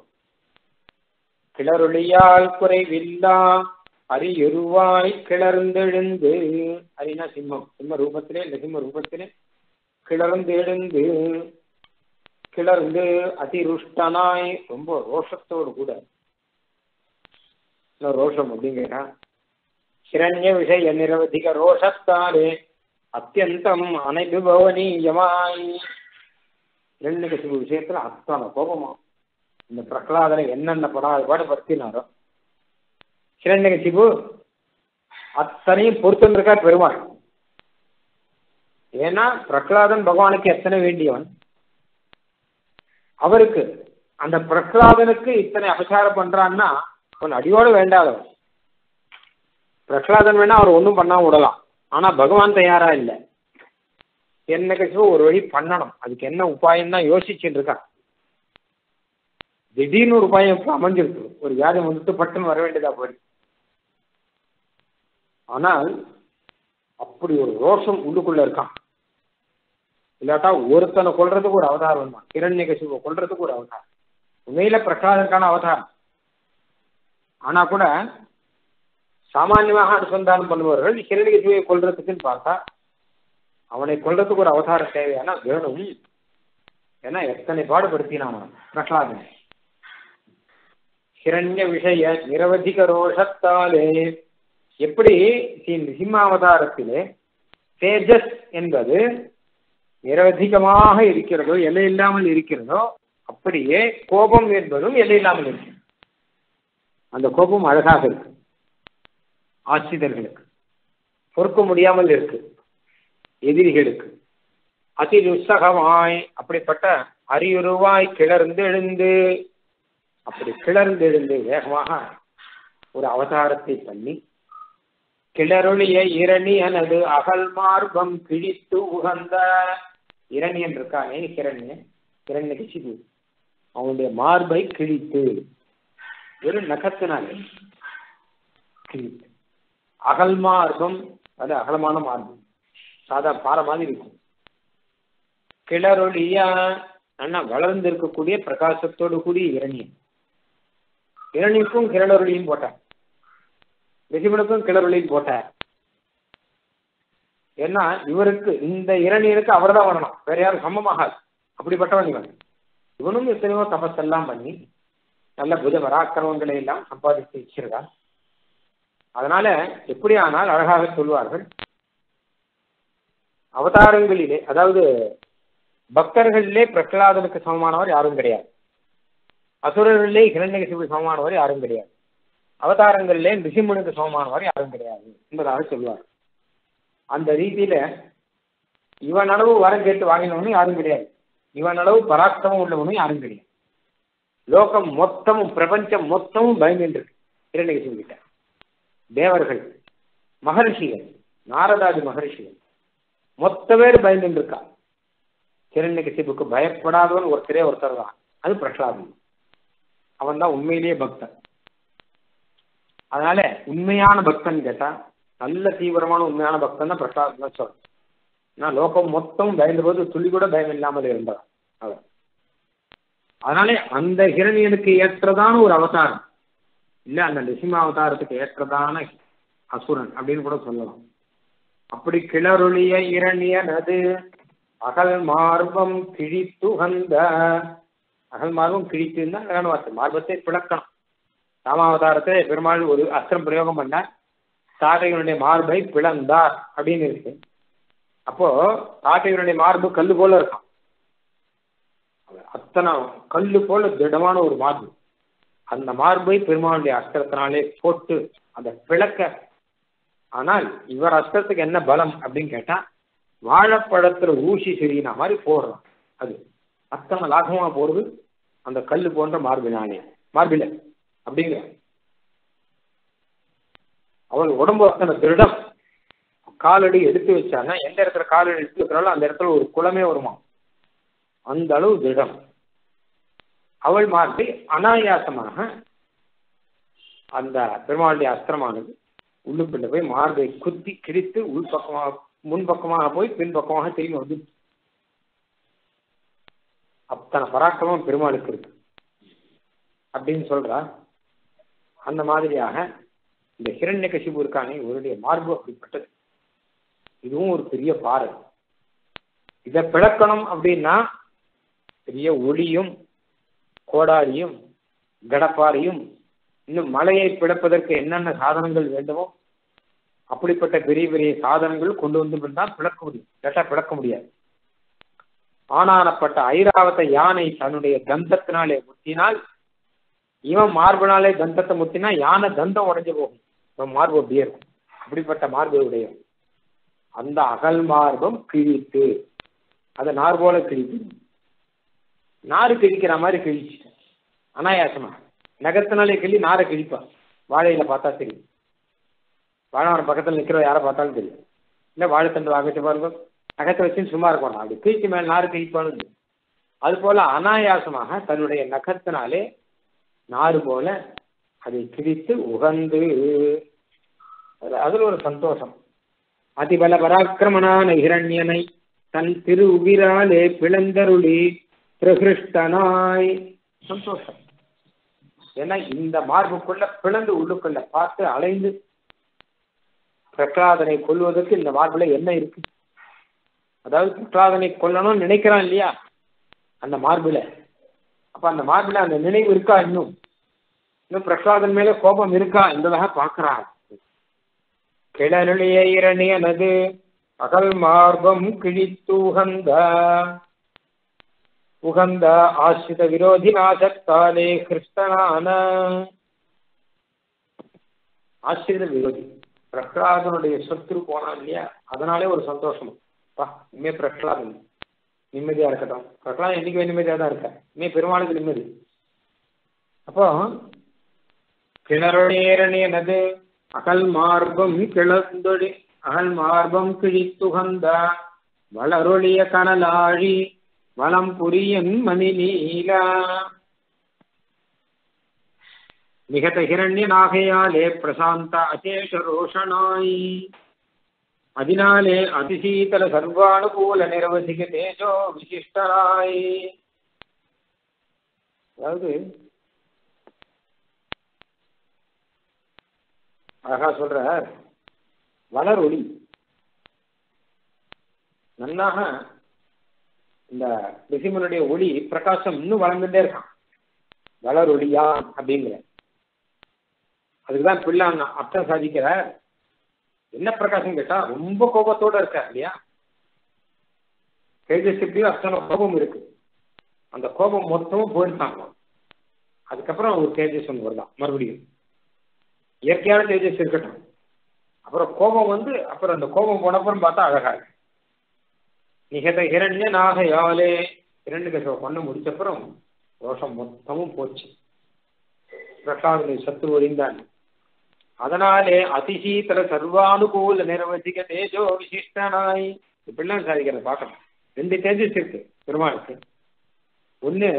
கிளறொளியால் குறைவில்லா அரியருவாய் கிளர்ந்தெழுந்து அரினா சிம்மம் சிம்ம ரூபத்திலே இந்த சிம்ம ரூபத்திலே கிளர்ந்தெழுந்து கிளர்ந்து அதிருஷ்டனாய் ரொம்ப ரோஷத்தோடு கூட ரோஷம் அப்படின்னு கேட்டா ஹிரண்ய விஷய நிரவதிக ரோஷத்தாலே அத்தியந்தம் அனைபவனீயமாய் இரண்யகசிபு விஷயத்துல அத்தனை கோபமா இந்த பிரகலாதனை என்னென்ன படாத பாடு படுத்தினாரோ ஹிரண்யகசிபு அத்தனையும் பொறுத்திருக்கா பெருமாள் ஏன்னா பிரகலாதன் பகவானுக்கு எத்தனை வேண்டியவன் அவருக்கு அந்த பிரகலாதனுக்கு இத்தனை அபசாரம் பண்றான்னா அவன் அடியோடு வேண்டாதவன் பிரகலாதன் வேணா அவர் ஒன்றும் பண்ணாம விடலாம் ஆனா பகவான் தயாரா இல்லை என்னைக்கு ஒரு வழி பண்ணணும் அதுக்கு என்ன உபாயம் தான் யோசிச்சுட்டு இருக்கான் திடீர்னு ஒரு உபாயம் இப்ப அமைஞ்சிருக்கு ஒரு வியாதி வந்துட்டு பட்டுன்னு வர வேண்டியதா போயிடுச்சு ஆனால் அப்படி ஒரு ரோஷம் உள்ளுக்குள்ள இருக்கான் இல்லாட்டா ஒருத்தனை கொல்றதுக்கு ஒரு அவதாரம் தான் கிரண்யகசிவை கொல்றதுக்கு ஒரு அவதாரம் உண்மையில பிரகலாதனுக்கான அவதாரம் ஆனா கூட சாமான்யமாக அனுசந்தானம் பண்ணுபவர்கள் ஹிரண்யகசிவை கொல்றதுக்குன்னு பார்த்தா அவனை கொல்றதுக்கு ஒரு அவதாரம் தேவையானா வேணும் ஏன்னா எத்தனை பாடுபடுத்தினான் அவன் பிரகலாதன் ஹிரண்ய விஷய நிரவதிக ரோஷத்தாலே எப்படி சிம்மாவதாரத்திலே தேஜஸ் என்பது நிரவதிகமாக இருக்கிறதோ எல்லை இல்லாமல் இருக்கிறதோ அப்படியே கோபம் என்பதும் எல்லை இல்லாமல் இருக்கு அந்த கோபம் அழகாக இருக்கு ஆசிரியர்களுக்கு பொறுக்க முடியாமல் இருக்கு எதிரிகளுக்கு அதி உற்சகமாய் அப்படிப்பட்ட அரியுருவாய் கிளர்ந்து எழுந்து அப்படி கிளர்ந்து எழுந்து வேகமாக ஒரு அவதாரத்தை பண்ணி கிளறொழிய இரணியனது அகல் மார்பம் கிழித்து உகந்த இரணியன் இருக்கானே கிரண்யன் கிரண்ய கிசிது அவனுடைய மார்பை கிழித்து வெறும் நகத்தினாலே கிழித்து அகல் மார்பம் அது அகலமான மார்பம் சாதா பாறை மாதிரி இருக்கும் கிளறொழியா அண்ணா வளர்ந்து இருக்கக்கூடிய பிரகாசத்தோடு கூடிய இரணியன் இரணிக்கும் கிரணொருளியும் போட்டார் ரிஷிவனுக்கும் கிளறொளியும் போட்டார் ஏன்னா இவருக்கு இந்த இரணியனுக்கு அவர் தான் வரணும் வேற யாரும் சமமாகாது அப்படிப்பட்டவன் இவன் இவனும் எத்தனையோ தபஸெல்லாம் பண்ணி நல்ல புத பராக்கிரமங்களை எல்லாம் சம்பாதித்து வச்சிருக்கான் அதனால எப்படி ஆனால் அழகாக சொல்வார்கள் அவதாரங்களிலே அதாவது பக்தர்களிலே பிரகலாதனுக்கு சமமானவர் யாரும் கிடையாது அசுரர்களிலே ஹிரண்யகசிபு சமமானவர் யாரும் கிடையாது அவதாரங்களிலே ரிஷிமுனுக்கு சமமானவர் யாரும் கிடையாது என்பதாக சொல்வார் அந்த ரீதியில இவன் அளவு வரம் கேட்டு வாங்கினவனும் யாரும் கிடையாது இவன் அளவு பராக்கிரமம் உள்ளவனும் யாரும் கிடையாது லோகம் மொத்தமும் பிரபஞ்சம் மொத்தமும் பயந்துருக்கு ஹிரண்யகசிபு கிட்ட தேவர்கள் மகர்ஷிகள் நாரதாதி மகர்ஷிகள் மொத்த பேர் பயந்துட்டு இருக்கா கிரண்யகசிபுக்கு பயப்படாதவன் ஒருத்தரே ஒருத்தர் தான் அது பிரகலாதன் அவன் தான் உண்மையிலேயே பக்தன் அதனால உண்மையான பக்தன் கேட்டா நல்ல தீவிரமான உண்மையான பக்தன் தான் பிரகலாதன் தான் சொல்றேன் நான் லோகம் மொத்தம் பயந்த போது துளி கூட பயம் இல்லாமல் இருந்தார் அவர் அதனாலே அந்த ஹிரணியனுக்கு ஏற்றதான ஒரு அவதாரம் இல்ல அந்த நிசிம்ம அவதாரத்துக்கு ஏற்றதான அசுரன் அப்படின்னு கூட சொல்லலாம் அப்படி கிளறுளிய இரணியன் அது அகல் மார்பம் கிழித்துகந்த அகல் மார்பம் கிழித்துன்னா அழகான வார்த்தை மார்பத்தை பிளக்கணும் ராமாவதாரத்தை பெருமாள் ஒரு அஸ்திரம் பிரயோகம் பண்ணார் தாட்டையனுடைய மார்பை பிளந்தார் அப்படின்னு இருக்கு அப்போ தாட்டையனுடைய மார்பு கல்லு போல இருக்கும் அத்தனை கல்லு போல திடமான ஒரு மார்பு அந்த மார்பை பெருமாளுடைய அஸ்திரத்தினாலே போட்டு அந்த பிளக்க ஆனால் இவர் அஸ்திரத்துக்கு என்ன பலம் அப்படின்னு கேட்டா வாழைப்பழத்துல ஊசி செடியின மாதிரி போடுறோம் அது அத்தனை லாகமா போடுறது அந்த கல்லு போன்ற மார்பினாலே மார்பில அப்படிங்கிற அவள் உடம்பு அத்தனை திருடம் காலடி எடுத்து வச்சானா எந்த இடத்துல காலடி எடுத்து வைக்கிறாலும் அந்த இடத்துல ஒரு குளமே வருமா அந்த அளவு திருடம் அவள் மார்பை அனாயாசமாக அந்த பெருமாளுடைய அஸ்திரமானது உள்ளுக்குள்ள போய் மார்பை குத்தி கிழித்து உள்பக்கமாக முன்பக்கமாக போய் பின்பக்கமாக திரும்பி வந்து அத்தனை பராக்கிரமம் பெருமாளுக்கு இருக்கு அப்படின்னு சொல்றா அந்த மாதிரியாக இந்த ஹிரண்ய கசிபு இருக்கானே இவருடைய மார்பு அப்படிப்பட்டது இதுவும் ஒரு பெரிய பாறை இதை பிளக்கணும் அப்படின்னா பெரிய ஒளியும் கோடாரியும் கடப்பாறையும் இன்னும் மலையை பிளப்பதற்கு என்னென்ன சாதனங்கள் வேண்டுமோ அப்படிப்பட்ட பெரிய பெரிய சாதனங்கள் கொண்டு வந்து தான் பிளக்க முடியும் கேட்டா பிளக்க முடியாது ஆனானப்பட்ட ஐராவத யானை தன்னுடைய தந்தத்தினாலே முத்தினால் இவன் மார்பினாலே தந்தத்தை முத்தினா யானை தந்தம் உடைஞ்சு போகும் இவன் மார்பு அப்படியே இருக்கும் அப்படிப்பட்ட மார்பு உடைய அந்த அகல் மார்பம் கிழித்து அதை நார் போல கிழித்து நாறு கிழிக்கிற மாதிரி கிழிச்சிட்டேன் அனாயாசமா நகத்தினாலே கிள்ளி நாரை கிழிப்பான் வாழையில பார்த்தா தெரியும் வாழைமரம் பக்கத்தில் நிற்கிற யாரை பார்த்தாலும் தெரியும் இல்லை வாழைத்தண்டு வாங்கிட்டு பாருங்க நகத்தை வச்சு சும்மா இருக்கணும் அப்படி கிழிச்சு மேல் நாறு கிழிப்பானு அது போல அனாயாசமாக தன்னுடைய நகத்தினாலே நாறு போல அதை கிழித்து உகந்து அதுல ஒரு சந்தோஷம் அதிபல பராக்கிரமனான இரண்யனை தன் திரு உகிராலே பிளந்தருளி பிரகிருஷ்டனாய் சந்தோஷம் ஏன்னா இந்த மார்புக்குள்ள பிளந்து உள்ளுக்குள்ள பார்த்து அலைந்து பிரகலாதனை கொல்வதற்கு இந்த மார்புல என்ன இருக்கு அதாவது பிரகலாதனை கொல்லணும்னு நினைக்கிறான் இல்லையா அந்த மார்புல அப்ப அந்த மார்புல அந்த நினைவு இருக்கா இன்னும் இன்னும் பிரகலாதன் மேல கோபம் இருக்கா என்பதாக பார்க்கிறான் கிளருளிய இரணியனது அகல் மார்பம் கிழித்து உகந்த உகந்த ஆசிரித விரோதி நாசத்தாலே கிருஷ்ணனான ஆசிரித விரோதி பிரகலாதனுடைய சொத்து போனான் இல்லையா அதனாலே ஒரு சந்தோஷம் பா இனிமே பிரகலாதன் நிம்மதியா இருக்கட்டும் பிரகலாதன் என்னைக்கு நிம்மதியா தான் இருக்க இனிமே பெருமாளுக்கு நிம்மதி அப்போ கிணறுடையனது அகல் மார்பம் கிளந்தொடி அகல் மார்பம் கிழித்துகந்த வளரொளிய கனலாழி வளம் புரியன் மணி நீலா நிகத ஹிரண்யனாகையாலே பிரசாந்த அசேஷ ரோஷனாய் அதனாலே அதிசீதல சர்வானுகூல நிரவதிக தேஜோ விசிஷ்டராய் அதாவது அழகா சொல்ற வளர் ஒளி நன்னாக இந்த ரிசிமனுடைய ஒளி பிரகாசம் இன்னும் வளர்ந்துட்டே இருக்கான் வளர் ஒளியா அப்படிங்கிற அதுக்குதான் பிள்ளாங்க அர்த்தம் சாதிக்கிற என்ன பிரகாசம் கேட்டா ரொம்ப கோபத்தோட இருக்க இல்லையா தேஜஸ்வியும் அத்தனை கோபம் இருக்கு அந்த கோபம் மொத்தமும் போயிட்டாங்க அதுக்கப்புறம் ஒரு தேஜஸ் ஒன்று வரலாம் மறுபடியும் இயற்கையான தேஜஸ் இருக்கட்டும் அப்புறம் கோபம் வந்து அப்புறம் அந்த கோபம் போனப்புறம் பார்த்தா அழகா இருக்கு நிகத இரண்ய நாகையாலே இரண்டு கசவை பண்ண முடிச்சப்புறம் ரோஷம் மொத்தமும் போச்சு பிரசாதனை சத்து ஒழிந்தான் அதனாலே அதிசீத்தல சர்வானுகூல நிரவதிக தேஜோ விசிஷ்டனாய் இப்படிலாம் சாதிக்கிறத பார்க்கணும் ரெண்டு தேஜஸ் இருக்கு பெருமாளுக்கு ஒண்ணு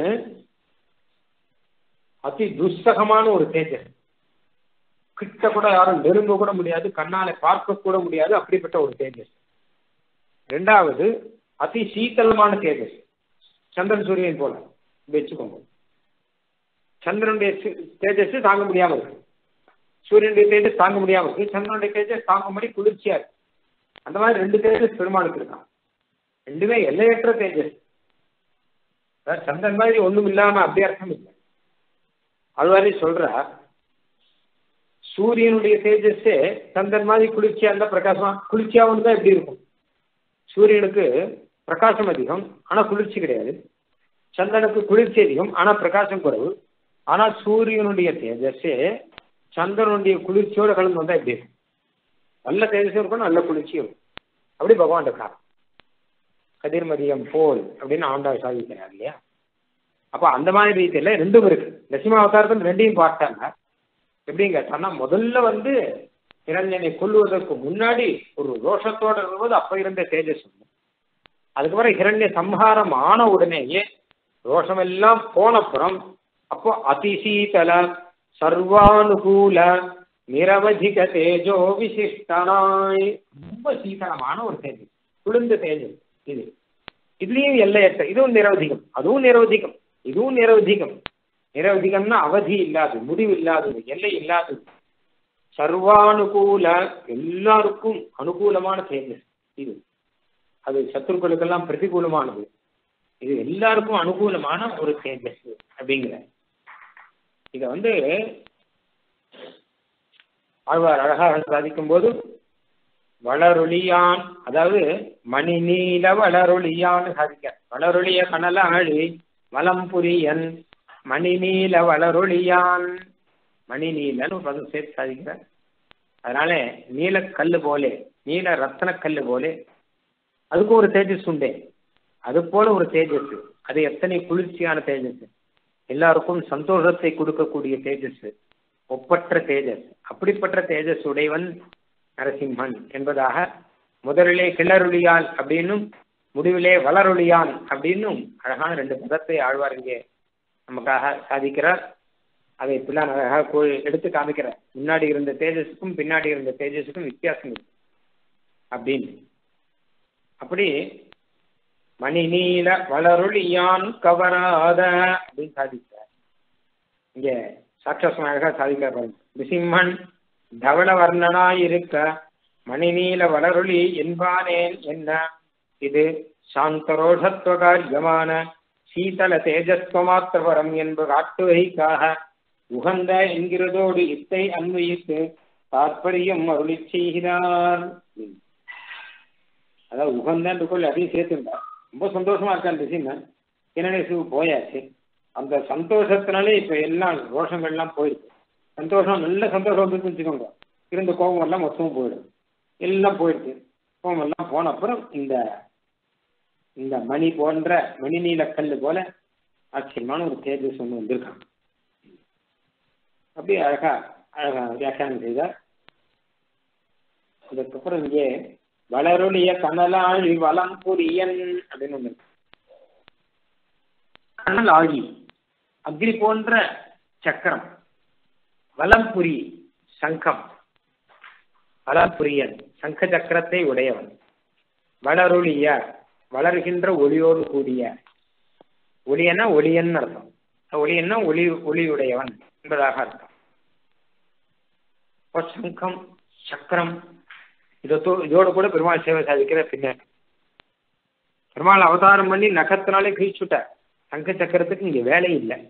அதி துஸ்தகமான ஒரு தேஜஸ் கிட்ட கூட யாரும் நெருங்க கூட முடியாது கண்ணால பார்க்க கூட முடியாது அப்படிப்பட்ட ஒரு தேஜஸ் ரெண்டாவது அதி சீத்தலமான தேஜஸ் சந்திரன் சூரியன் போல வச்சுக்கோங்க சந்திரனுடைய தேஜஸ் தாங்க முடியாம இருக்கு சூரியனுடைய தேஜஸ் தாங்க முடியாம இருக்கு சந்திரனுடைய தேஜஸ் தாங்கும்படி குளிர்ச்சியா இருக்கு அந்த மாதிரி ரெண்டு தேஜஸ் பெருமாளுக்கு இருக்கான் ரெண்டுமே எல்லையற்ற தேஜஸ் சந்திரன் மாதிரி ஒண்ணும் இல்லாம அப்படி அர்த்தம் இல்லை அது மாதிரி சொல்ற சூரியனுடைய தேஜஸே சந்திரன் மாதிரி குளிர்ச்சியா இருந்தா பிரகாசமா குளிர்ச்சியா இருந்தா எப்படி இருக்கும் சூரியனுக்கு பிரகாசம் அதிகம் ஆனா குளிர்ச்சி கிடையாது சந்திரனுக்கு குளிர்ச்சி அதிகம் ஆனா பிரகாசம் குறைவு ஆனா சூரியனுடைய தேஜஸே சந்திரனுடைய குளிர்ச்சியோட கலந்து வந்தா எப்படி இருக்கும் நல்ல தேஜஸும் இருக்கும் நல்ல குளிர்ச்சியும் இருக்கும் அப்படி பகவான் இருக்கார் கதிர்மதியம் போல் அப்படின்னு ஆண்டாள் சாதிக்கிறார் இல்லையா அப்ப அந்த மாதிரி ரீதியில ரெண்டும் இருக்கு நரசிம்ம அவதாரத்தில் ரெண்டையும் பார்த்தாங்க எப்படின்னு கேட்டான்னா முதல்ல வந்து இரஞ்சனை கொல்லுவதற்கு முன்னாடி ஒரு ரோஷத்தோட இருக்கும்போது அப்ப இருந்த தேஜஸ் அதுக்கப்புறம் ஹிரண்ய சம்ஹாரம் ஆன உடனேயே ரோஷம் எல்லாம் போனப்புறம் அப்போ அதிசீதல சர்வானுகூல நிரவதிக தேஜோ விசிஷ்டனாய் ரொம்ப சீதளமான ஒரு தேஜஸ் குளிர்ந்த தேஜஸ் இது இதுலயும் எல்லையற்ற இதுவும் நிரவதிகம் அதுவும் நிரவதிகம் இதுவும் நிரவதிகம் நிரவதிகம்னா அவதி இல்லாது முடிவு இல்லாதது எல்லை இல்லாதது சர்வானுகூல எல்லாருக்கும் அனுகூலமான தேஜஸ் இது அது சத்துருக்களுக்கெல்லாம் பிரதிகூலமானது இது எல்லாருக்கும் அனுகூலமான ஒரு தேஜஸ் அப்படிங்கிற இத வந்து ஆழ்வார் அழகாக சாதிக்கும் போது வளரொளியான் அதாவது மணி நீல வளரொளியான்னு சாதிக்க வளரொளிய கனல ஆழி வலம் புரியன் மணி நீல வளரொளியான் மணி நீலன்னு ஒரு பதம் சேர்த்து சாதிக்கிற அதனால நீலக்கல்லு போலே நீல ரத்தன கல்லு போலே அதுக்கும் ஒரு தேஜஸ் உண்டே அது போல ஒரு தேஜஸ் அது எத்தனை குளிர்ச்சியான தேஜஸ் எல்லாருக்கும் சந்தோஷத்தை கொடுக்கக்கூடிய தேஜஸ் ஒப்பற்ற தேஜஸ் அப்படிப்பட்ட தேஜஸ் உடையவன் நரசிம்மன் என்பதாக முதலிலே கிளறுளியான் அப்படின்னும் முடிவிலே வளரொளியான் அப்படின்னும் அழகான ரெண்டு பதத்தை ஆழ்வார் இங்கே நமக்காக சாதிக்கிறார் அதை இப்பெல்லாம் அழகாக எடுத்து காமிக்கிறார் முன்னாடி இருந்த தேஜஸுக்கும் பின்னாடி இருந்த தேஜஸுக்கும் வித்தியாசம் இருக்கு அப்படின்னு அப்படி மணி நீல வளருளியான் கவராத அப்படின்னு சாதிக்கிறார் இங்க சாட்சாசம் அழகா சாதிக்கிறார் பாருங்க நிசிம்மன் தவள வர்ணனாயிருக்க மணிநீல வளருளி என்பானேன் என்ன இது சாந்தரோஷத்துவகாரியமான சீதல தேஜஸ்வமாத்திரவரம் என்ப காட்டுவகைக்காக உகந்த என்கிறதோடு இத்தை அன்வயித்து தாற்பயம் அருளி செய்கிறார் அதாவது உகந்தன்றக்குள்ள அதையும் சேர்த்துட்டார் ரொம்ப சந்தோஷமா இருக்கான் ரிசிம்மன் கிணநேசுக்கு போயாச்சு அந்த சந்தோஷத்தினாலே இப்ப எல்லாம் ரோஷங்கள்லாம் போயிருக்கு சந்தோஷம் நல்ல சந்தோஷம் வந்துன்னு வச்சுக்கோங்க இருந்த கோபம் எல்லாம் மொத்தமும் போயிடும் எல்லாம் போயிடுச்சு கோபம் எல்லாம் போன அப்புறம் இந்த இந்த மணி போன்ற மணி நீல கல் போல ஆச்சரியமான ஒரு தேஜஸ் ஒன்று வந்திருக்கான் அப்படியே அழகா அழகா வியாக்கியானம் செய்தார் அதுக்கப்புறம் இங்கே வளருளிய கனலாழி வளம் புரியன் அப்படின்னு ஒன்று கனல் ஆழி அக்னி போன்ற சக்கரம் வலம்புரி சங்கம் வலம்புரியன் சங்க சக்கரத்தை உடையவன் வளருளிய வளர்கின்ற ஒளியோடு கூடிய ஒளியன்னா ஒளியன் அர்த்தம் ஒளியன்னா ஒளி ஒளியுடையவன் என்பதாக அர்த்தம் சங்கம் சக்கரம் இதோ இதோட கூட பெருமாள் சேவை சாதிக்கிற பின்னாடி பெருமாள் அவதாரம் பண்ணி நகத்தினாலே கிழிச்சுட்டார் சங்க சக்கரத்துக்கு இங்க வேலை இல்லை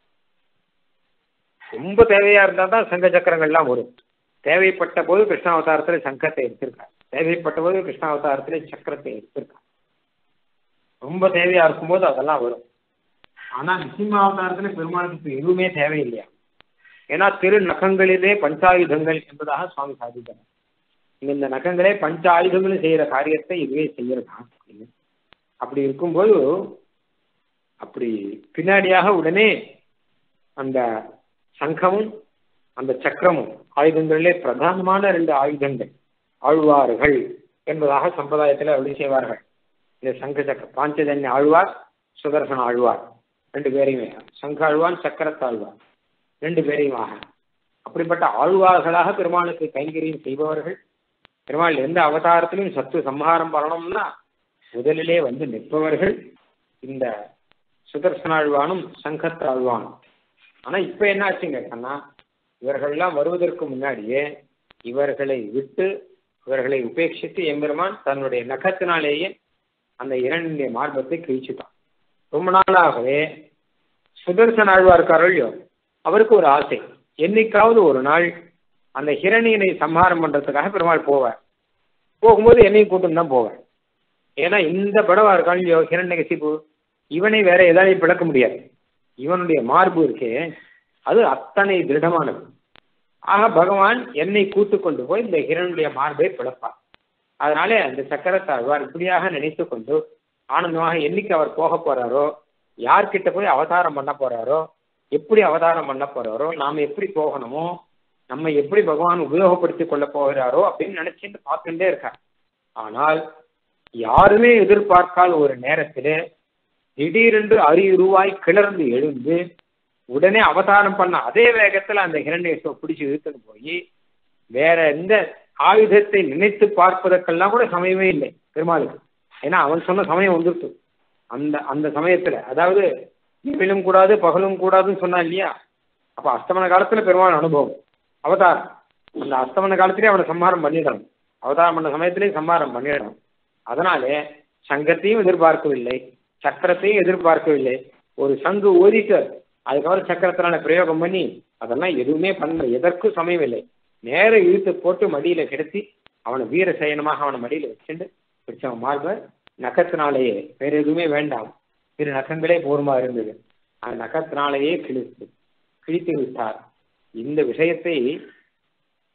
ரொம்ப தேவையா இருந்தா தான் சங்க சக்கரங்கள்லாம் வரும் தேவைப்பட்ட போது கிருஷ்ணாவதாரத்துல சங்கத்தை எடுத்திருக்கார் தேவைப்பட்ட போது கிருஷ்ணாவதாரத்துல சக்கரத்தை எடுத்திருக்கார் ரொம்ப தேவையா இருக்கும்போது அதெல்லாம் வரும் ஆனா நிசிம்மாவதாரத்துல பெருமாளுக்கு எதுவுமே தேவையில்லையா ஏன்னா திரு நகங்களிலே பஞ்சாயுதங்கள் என்பதாக சுவாமி சாதிக்கிறார் இந்த நகங்களே பஞ்ச ஆயுதங்களும் செய்யற காரியத்தை இதுவே செய்யறதா அப்படின்னு அப்படி இருக்கும்போது அப்படி பின்னாடியாக உடனே அந்த சங்கமும் அந்த சக்கரமும் ஆயுதங்களிலே பிரதானமான ரெண்டு ஆயுதங்கள் ஆழ்வார்கள் என்பதாக சம்பிரதாயத்தில் அப்படி செய்வார்கள் இந்த சங்க சக்கர பாஞ்சஜன்ய ஆழ்வார் சுதர்சன ஆழ்வார் ரெண்டு பேரையுமே சங்க ஆழ்வான் சக்கரத்தாழ்வார் ரெண்டு பேரையுமாக அப்படிப்பட்ட ஆழ்வார்களாக பெருமாளுக்கு கைங்கரியம் செய்பவர்கள் பெருமாள் எந்த அவதாரத்திலும் சத்து சம்ஹாரம் பண்ணணும்னா முதலிலே வந்து நிற்பவர்கள் இந்த சுதர்சனாழ்வானும் சங்கத்தாழ்வானும் ஆனா இப்ப என்ன ஆச்சுங்க கண்ணா இவர்கள்லாம் வருவதற்கு முன்னாடியே இவர்களை விட்டு இவர்களை உபேட்சித்து எம்பெருமான் தன்னுடைய நகத்தினாலேயே அந்த இரண்டுடைய மார்பத்தை கிழிச்சுட்டான் ரொம்ப நாளாகவே சுதர்சன ஆழ்வா இருக்காரோ இல்லையோ அவருக்கு ஒரு ஆசை என்னைக்காவது ஒரு நாள் அந்த ஹிரணியனை சம்ஹாரம் பண்றதுக்காக பெருமாள் போவார் போகும்போது என்னையும் கூட்டம் தான் போவார் ஏன்னா இந்த படவா இருக்கான் இல்லையோ ஹிரண்யகசிப்பு இவனை வேற எதாலையும் பிளக்க முடியாது இவனுடைய மார்பு இருக்கே அது அத்தனை திருடமானது ஆக பகவான் என்னை கூட்டு கொண்டு போய் இந்த ஹிரனுடைய மார்பை பிளப்பார் அதனாலே அந்த சக்கரத்தாழ்வார் இப்படியாக நினைத்து கொண்டு ஆனந்தமாக என்னைக்கு அவர் போக போறாரோ யார்கிட்ட போய் அவதாரம் பண்ண போறாரோ எப்படி அவதாரம் பண்ண போறாரோ நாம எப்படி போகணுமோ நம்ம எப்படி பகவான் உபயோகப்படுத்திக் கொள்ள போகிறாரோ அப்படின்னு நினைச்சிட்டு பார்த்துட்டே இருக்கார் ஆனால் யாருமே எதிர்பார்க்காத ஒரு நேரத்திலே திடீரென்று அரியுருவாய் கிளர்ந்து எழுந்து உடனே அவதாரம் பண்ண அதே வேகத்துல அந்த ஹிரண்யேஸ்வ பிடிச்சு இழுத்துட்டு போய் வேற எந்த ஆயுதத்தை நினைத்து பார்ப்பதற்கெல்லாம் கூட சமயமே இல்லை பெருமாளுக்கு ஏன்னா அவன் சொன்ன சமயம் வந்துருச்சு அந்த அந்த சமயத்துல அதாவது இரவிலும் கூடாது பகலும் கூடாதுன்னு சொன்னா இல்லையா அப்ப அஸ்தமன காலத்துல பெருமாள் அனுபவம் அவதாரம் அந்த அஸ்தமன காலத்திலே அவனை சம்ஹாரம் பண்ணிடணும் அவதாரம் பண்ண சமயத்திலேயே சம்ஹாரம் பண்ணிடணும் அதனாலே சங்கத்தையும் எதிர்பார்க்கவில்லை சக்கரத்தையும் எதிர்பார்க்கவில்லை ஒரு சங்கு ஓதிட்டு அதுக்கப்புறம் சக்கரத்தினால பிரயோகம் பண்ணி அதெல்லாம் எதுவுமே பண்ண எதற்கும் சமயம் இல்லை நேர இழுத்து போட்டு மடியில கிடத்தி அவனை வீர சயனமாக அவனை மடியில வச்சுட்டு பிடிச்சவன் மார்ப நகத்தினாலேயே வேற எதுவுமே வேண்டாம் இரு நகங்களே போருமா இருந்தது அந்த நகத்தினாலேயே கிழித்து கிழித்து விட்டார் இந்த விஷயத்தை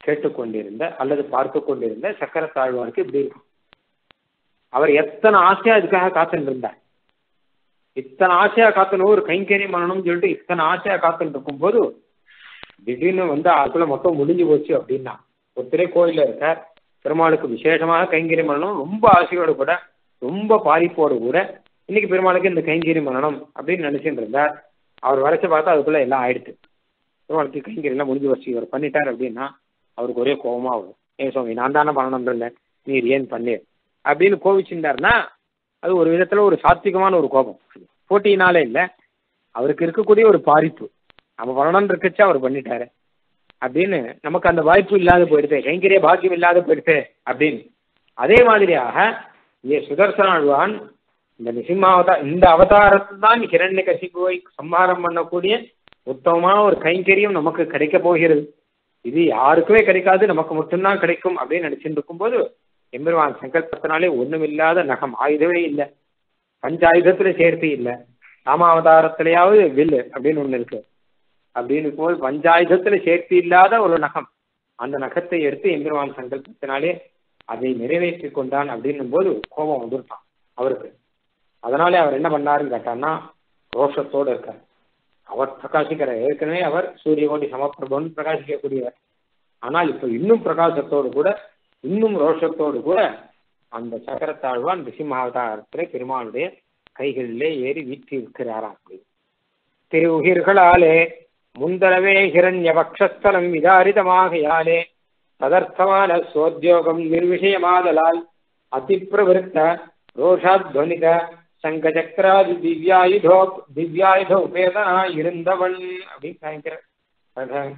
கேட்டுக்கொண்டிருந்த அல்லது பார்த்து கொண்டிருந்த சக்கரத்தாழ்வாருக்கு இப்படி இருக்கும் அவர் எத்தனை ஆசையா இதுக்காக காத்துட்டு இருந்தார் இத்தனை ஆசையா காத்தணும் ஒரு கைங்கரியம் பண்ணணும்னு சொல்லிட்டு இத்தனை ஆசையா காத்துட்டு இருக்கும் போது திடீர்னு வந்து அதுக்குள்ள மொத்தம் முடிஞ்சு போச்சு அப்படின்னா ஒருத்தரே கோயில்ல இருக்கார் பெருமாளுக்கு விசேஷமாக கைங்கரியம் பண்ணணும் ரொம்ப ஆசையோடு கூட ரொம்ப பாதிப்போடு கூட இன்னைக்கு பெருமாளுக்கு இந்த கைங்கரியம் பண்ணணும் அப்படின்னு நினைச்சிட்டு இருந்தார் அவர் வரைச்ச பார்த்தா அதுக்குள்ள எல்லாம் ஆயிடுச்சு பெருமாளுக்கு கைங்கரியம் எல்லாம் முடிஞ்சு வச்சு இவர் பண்ணிட்டார் அப்படின்னா அவருக்கு ஒரே கோபமா வரும் ஏன் சுவாமி நான் தானே பண்ணணும் இல்லை நீர் ஏன் பண்ணு அப்படின்னு கோவிச்சுட்டாருன்னா அது ஒரு விதத்துல ஒரு சாத்விகமான ஒரு கோபம் போட்டியினாலே இல்லை அவருக்கு இருக்கக்கூடிய ஒரு பாதிப்பு நம்ம பண்ணணும்னு இருக்கச்சு அவர் பண்ணிட்டாரு அப்படின்னு நமக்கு அந்த வாய்ப்பு இல்லாத போயிடுது கைங்கரிய பாக்கியம் இல்லாத போயிடுது அப்படின்னு அதே மாதிரியாக இங்கே சுதர்சனாழ்வான் இந்த நிசிம்மாவதா இந்த அவதாரத்தில் தான் ஹிரண்ய கசிபுவை சம்ஹாரம் பண்ணக்கூடிய உத்தமமான ஒரு கைங்கரியம் நமக்கு கிடைக்க போகிறது இது யாருக்குமே கிடைக்காது நமக்கு மட்டும்தான் கிடைக்கும் அப்படின்னு நினைச்சிட்டு இருக்கும்போது எம்பெருமான் சங்கல்பத்தினாலே ஒண்ணுமில்லாத நகம் ஆயுதமே இல்லை பஞ்சாயுதத்துல சேர்த்து இல்லை ராமாவதாரத்திலேயாவது வில்லு அப்படின்னு ஒண்ணு இருக்கு அப்படின்னு போது பஞ்சாயுதத்துல சேர்த்து இல்லாத ஒரு நகம் அந்த நகத்தை எடுத்து எம்பெருமான் சங்கல்பத்தினாலே அதை நிறைவேற்றி கொண்டான் அப்படின்னும் போது கோபம் வந்துருட்டான் அவருக்கு அதனாலே அவர் என்ன பண்ணாருன்னு கேட்டான்னா ரோஷத்தோடு இருக்கார் அவர் பிரகாசிக்கிற ஏற்கனவே அவர் சூரிய கோடி சமப்பிரபன் பிரகாசிக்கக்கூடியவர் ஆனால் இப்ப இன்னும் பிரகாசத்தோடு கூட இன்னும் ரோஷத்தோடு கூட அந்த சக்கரத்தாழ்வான் ரிசிமாவதாரத்திலே பெருமாளுடைய கைகளிலே ஏறி வீற்றி இருக்கிறாராம் அப்படி திரு உயிர்களாலே முந்தரவே ஹிரண்ய பக்ஷஸ்தலம் விதாரிதமாகையாலே ததர்த்தமான சோத்யோகம் நிர்விஷயமாதலால் அதிப்பிரவிருத்த ரோஷாத்வனித சங்கச்சக்கராதி திவ்யாயுதோ திவ்யாயுத உபேதனா இருந்தவன் அப்படின்னு காமிக்கிறார்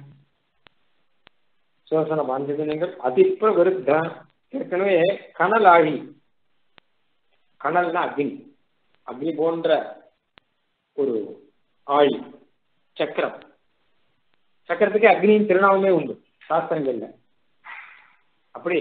சோசன பாஞ்சஜனங்கள் அதிப்பிரவிருத்த ஏற்கனவே கனல் ஆழி கனல்னா அக்னி அக்னி போன்ற ஒரு ஆழி சக்கரம் சக்கரத்துக்கு அக்னியின் திருநாமமே உண்டு சாஸ்திரங்கள்ல அப்படி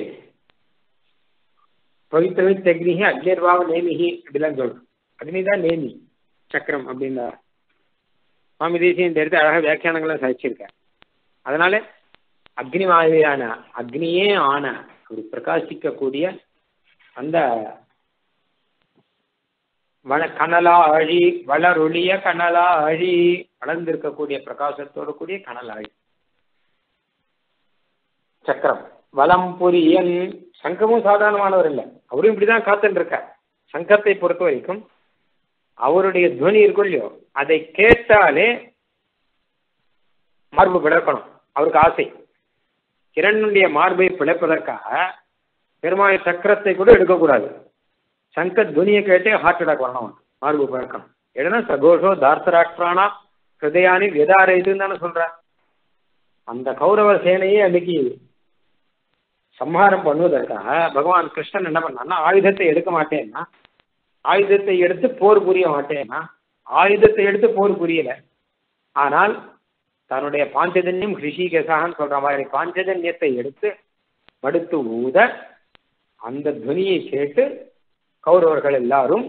பவித்தவித் அக்னிஹி அக்னிர்வாவ நேமிஹி அப்படிலாம் சொல்றோம் அக்னி தான் நேமி சக்கரம் அப்படின்னா சுவாமி தேசியம் இந்த இடத்துல அழகாக வியாக்கியானங்கள்லாம் சாதிச்சிருக்கார் அதனால அக்னி மாதிரியான அக்னியே ஆன ஒரு பிரகாசிக்கக்கூடிய அந்த வள கனலா அழி வளரொளிய கனலா அழி வளர்ந்திருக்கக்கூடிய பிரகாசத்தோடு கூடிய கனலாழி சக்கரம் வலம் புரியன் சங்கமும் சாதாரணமானவர் இல்லை அவரும் இப்படிதான் காத்துட்டு இருக்கார் சங்கத்தை பொறுத்த வரைக்கும் அவருடைய துவனி இருக்கும் இல்லையோ அதை கேட்டாலே மார்பு பிளக்கணும் அவருக்கு ஆசை கிரணுடைய மார்பை பிளப்பதற்காக பெருமாள் சக்கரத்தை கூட எடுக்கக்கூடாது சங்க துவனியை கேட்டே ஹார்ட் அட்டாக் வரணும் மார்பு பிளக்கணும் ஏன்னா சகோஷோ தார்த்தராஷ்டிரானா ஹிருதயானி விதாரயுதுன்னு தானே சொல்ற அந்த கௌரவ சேனையே அன்னைக்கு சம்ஹாரம் பண்ணுவதற்காக பகவான் கிருஷ்ணன் என்ன பண்ணான்னா ஆயுதத்தை எடுக்க மாட்டேன்னா ஆயுதத்தை எடுத்து போர் புரிய மாட்டேன்னா ஆயுதத்தை எடுத்து போர் புரியல ஆனால் தன்னுடைய பாஞ்சஜன்யம் ஹிருஷிகேசான்னு சொல்ற மாதிரி பாஞ்சஜன்யத்தை எடுத்து மடுத்து ஊத அந்த துவனியை கேட்டு கௌரவர்கள் எல்லாரும்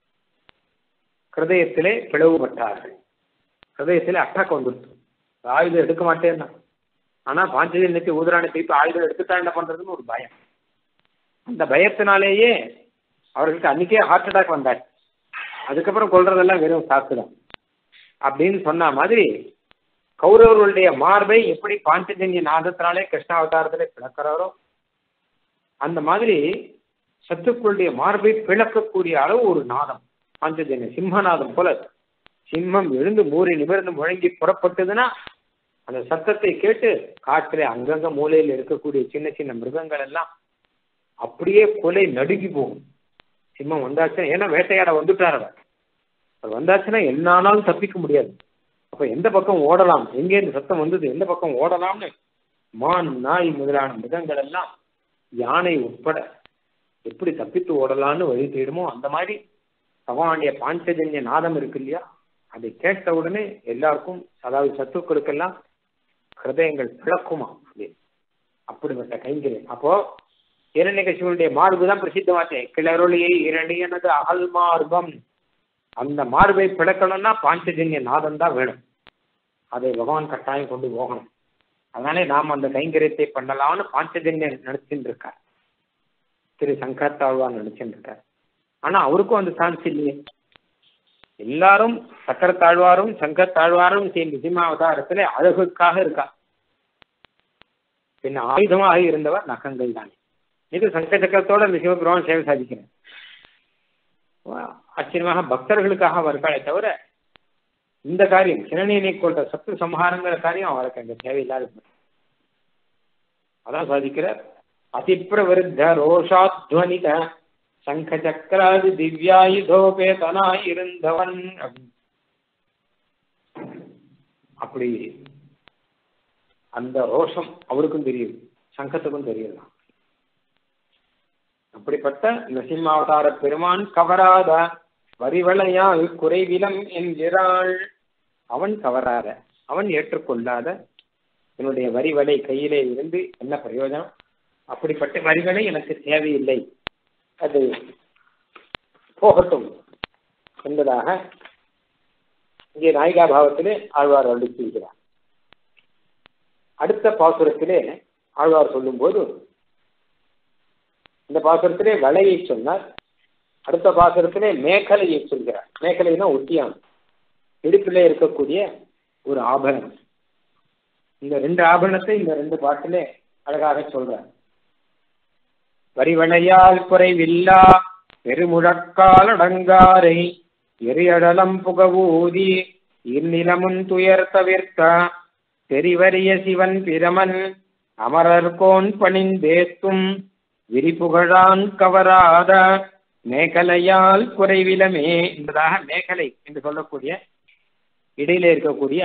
ஹிருதயத்திலே பிளவுபட்டார்கள் ஹிருதயத்திலே அட்டாக் வந்துடுச்சு ஆயுதம் எடுக்க மாட்டேன்னா ஆனா பாஞ்சஜன்யத்தை ஊதுராணி திருப்பி ஆயுதம் எடுத்துட்டா என்ன பண்றதுன்னு ஒரு பயம் அந்த பயத்தினாலேயே அவர்களுக்கு அன்னைக்கே ஹார்ட் அட்டாக் வந்தார் அதுக்கப்புறம் கொள்றதெல்லாம் வெறும் சாக்கு தான் அப்படின்னு சொன்ன மாதிரி கௌரவர்களுடைய மார்பை எப்படி பாஞ்சஜன்ய நாதத்தினாலே கிருஷ்ணாவதாரத்திலே பிளக்கிறாரோ அந்த மாதிரி சத்துக்களுடைய மார்பை பிளக்கக்கூடிய அளவு ஒரு நாதம் பாஞ்சஜன்ய சிம்மநாதம் போல சிம்மம் எழுந்து மூறி நிமிர்ந்து முழங்கி புறப்பட்டதுன்னா அந்த சத்தத்தை கேட்டு காட்டிலே அங்கங்க மூலையில் இருக்கக்கூடிய சின்ன சின்ன மிருகங்கள் எல்லாம் அப்படியே கொலை நடுங்கி போகும் சிம்மம் வந்தாச்சுன்னா ஏன்னா வேட்டையாட வந்துட்டார் அவர் அவர் வந்தாச்சுன்னா என்ன ஆனாலும் தப்பிக்க முடியாது அப்ப எந்த பக்கம் ஓடலாம் எங்கே இந்த சத்தம் வந்தது எந்த பக்கம் ஓடலாம்னு மான் நாய் முதலான மிருகங்கள் எல்லாம் யானை உட்பட எப்படி தப்பித்து ஓடலாம்னு வழி தேடுமோ அந்த மாதிரி பகவானுடைய பாஞ்சஜன்ய நாதம் இருக்கு இல்லையா அதை கேட்ட உடனே எல்லாருக்கும் அதாவது சத்துக்களுக்கெல்லாம் ஹிருதயங்கள் பிளக்குமா அப்படின்னு அப்படிப்பட்ட கைங்கரியம் அப்போ இரண்யகசிவனுடைய மார்பு தான் பிரசித்தமாச்சே கிளறொளியை இரண்டியனது அகல் மார்பம் அந்த மார்பை பிளக்கணும்னா பாஞ்சஜன்ய நாதம் தான் வேணும் அதை பகவான் கட்டாயம் கொண்டு போகணும் அதனாலே நாம் அந்த கைங்கரியத்தை பண்ணலாம்னு பாஞ்சஜன்யன் நினைச்சுட்டு இருக்கார் திரு சங்கரத்தாழ்வார் நினைச்சுட்டு இருக்கார் ஆனா அவருக்கும் அந்த சான்ஸ் இல்லையே எல்லாரும் சக்கரத்தாழ்வாரும் சங்கரத்தாழ்வாரும் சேர்ந்து நிசிமாவதாரத்துல அழகுக்காக இருக்கா பின்ன ஆயுதமாக இருந்தவர் நகங்கள் தானே இது சங்க சக்கரத்தோட நிசிமபுரம் சேவை சாதிக்கிறேன் ஆச்சரியமாக பக்தர்களுக்காக வருக்காளே தவிர இந்த காரியம் சிறநீனை கொண்ட சத்து சம்ஹாரங்கிற காரியம் அவருக்கு அங்க தேவையில்லாத அதான் சாதிக்கிற அதிப்பிரவருத்த ரோஷாத்வனித சங்க சக்கராதி திவ்யாயுதோபேதனாய் இருந்தவன் அப்படி அந்த ரோஷம் அவருக்கும் தெரியுது சங்கத்துக்கும் தெரியுது அப்படிப்பட்ட நரசிம்மாவதார பெருமான் கவராத வரிவளையால் குறைவிலம் என்கிறாள் அவன் கவராத அவன் ஏற்றுக்கொள்ளாத என்னுடைய வரிவலை கையிலே இருந்து என்ன பிரயோஜனம் அப்படிப்பட்ட வரிகளை எனக்கு தேவையில்லை அது போகட்டும் என்பதாக இங்கே நாயிகா பாவத்திலே ஆழ்வார் அருளி செய்கிறார் அடுத்த பாசுரத்திலே ஆழ்வார் சொல்லும்போது இந்த பாசுரத்திலே வலையை சொன்னார் அடுத்த பாசுரத்திலே மேகலையை சொல்கிறார் மேகலைனா ஒட்டியான் இடுப்பிலே இருக்கக்கூடிய ஒரு ஆபரணம் இந்த ரெண்டு ஆபரணத்தை இந்த ரெண்டு பாட்டிலே அழகாக சொல்றார் வரிவளையால் குறைவில்லா பெருமுழக்கால் அடங்காரை எரியடலம் புகவூதி இந்நிலமுன் துயர் தவிர்த்த தெரிவரிய சிவன் பிரமன் அமரர்கோன் பணிந்தேத்தும் விரிபுகழான் கவராத மேகலையால் குறைவிலமே என்பதாக மேகலை என்று சொல்லக்கூடிய இடையில இருக்கக்கூடிய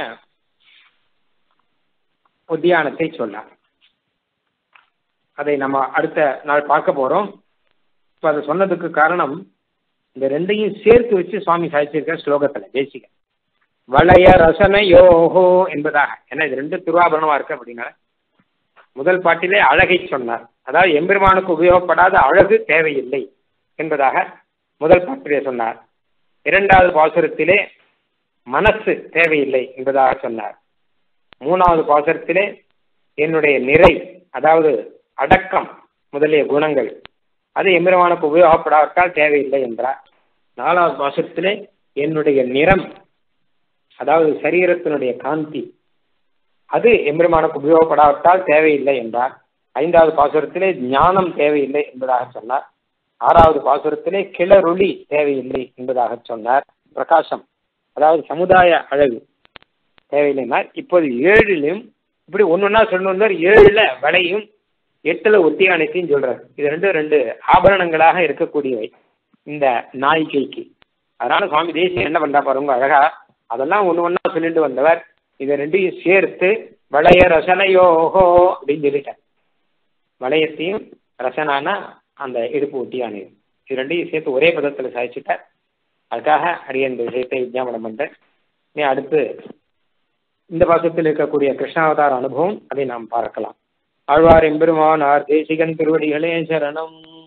உத்தியானத்தை சொன்னார் அதை நம்ம அடுத்த நாள் பார்க்க போறோம் இப்ப அதை சொன்னதுக்கு காரணம் இந்த ரெண்டையும் சேர்த்து வச்சு சுவாமி சாதிச்சிருக்க ஸ்லோகத்துல தேசிக வளைய ரசனையோஹோ என்பதாக ஏன்னா இது ரெண்டு திருவாபரணமா இருக்கு அப்படின்னா முதல் பாட்டிலே அழகை சொன்னார் அதாவது எம்பெருமானுக்கு உபயோகப்படாத அழகு தேவையில்லை என்பதாக முதல் பாட்டிலே சொன்னார் இரண்டாவது பாசுரத்திலே மனசு தேவையில்லை என்பதாக சொன்னார் மூணாவது பாசுரத்திலே என்னுடைய நிறை அதாவது அடக்கம் முதலிய குணங்கள் அது எம்பெருமானுக்கு உபயோகப்படாவிட்டால் தேவையில்லை என்றார் நாலாவது பாசுரத்திலே என்னுடைய நிறம் அதாவது சரீரத்தினுடைய காந்தி அது எம்பெருமானுக்கு உபயோகப்படாவிட்டால் தேவையில்லை என்றார் ஐந்தாவது பாசுரத்திலே ஞானம் தேவையில்லை என்பதாக சொன்னார் ஆறாவது பாசுரத்திலே கிளறொளி தேவையில்லை என்பதாக சொன்னார் பிரகாசம் அதாவது சமுதாய அழகு தேவையில்லைனார் இப்போது ஏழிலும் இப்படி ஒன்னொன்னா சொல்லணும் ஏழுல வலையும் எட்டுல ஒத்தியானத்தையும் சொல்றாரு இது ரெண்டு ரெண்டு ஆபரணங்களாக இருக்கக்கூடியவை இந்த நாயிகைக்கு அதனால சுவாமி தேசியம் என்ன பண்றா பாருங்க அழகா அதெல்லாம் ஒண்ணு ஒன்னா சொல்லிட்டு வந்தவர் இதை ரெண்டையும் சேர்த்து வளைய ரசனையோகோ அப்படின்னு சொல்லிட்டார் வளையத்தையும் ரசனானா அந்த இடுப்பு ஒட்டியானையும் இது ரெண்டையும் சேர்த்து ஒரே பதத்துல சாதிச்சுட்டார் அதுக்காக அடிய இந்த விஷயத்தை விஞ்ஞாபனம் பண்றேன் நீ அடுத்து இந்த பாசத்தில் இருக்கக்கூடிய கிருஷ்ணாவதார அனுபவம் அதை நாம் பார்க்கலாம் ஆழ்வார் எம்பெருமானார் தேசிகன் திருவடிகளே சரணம்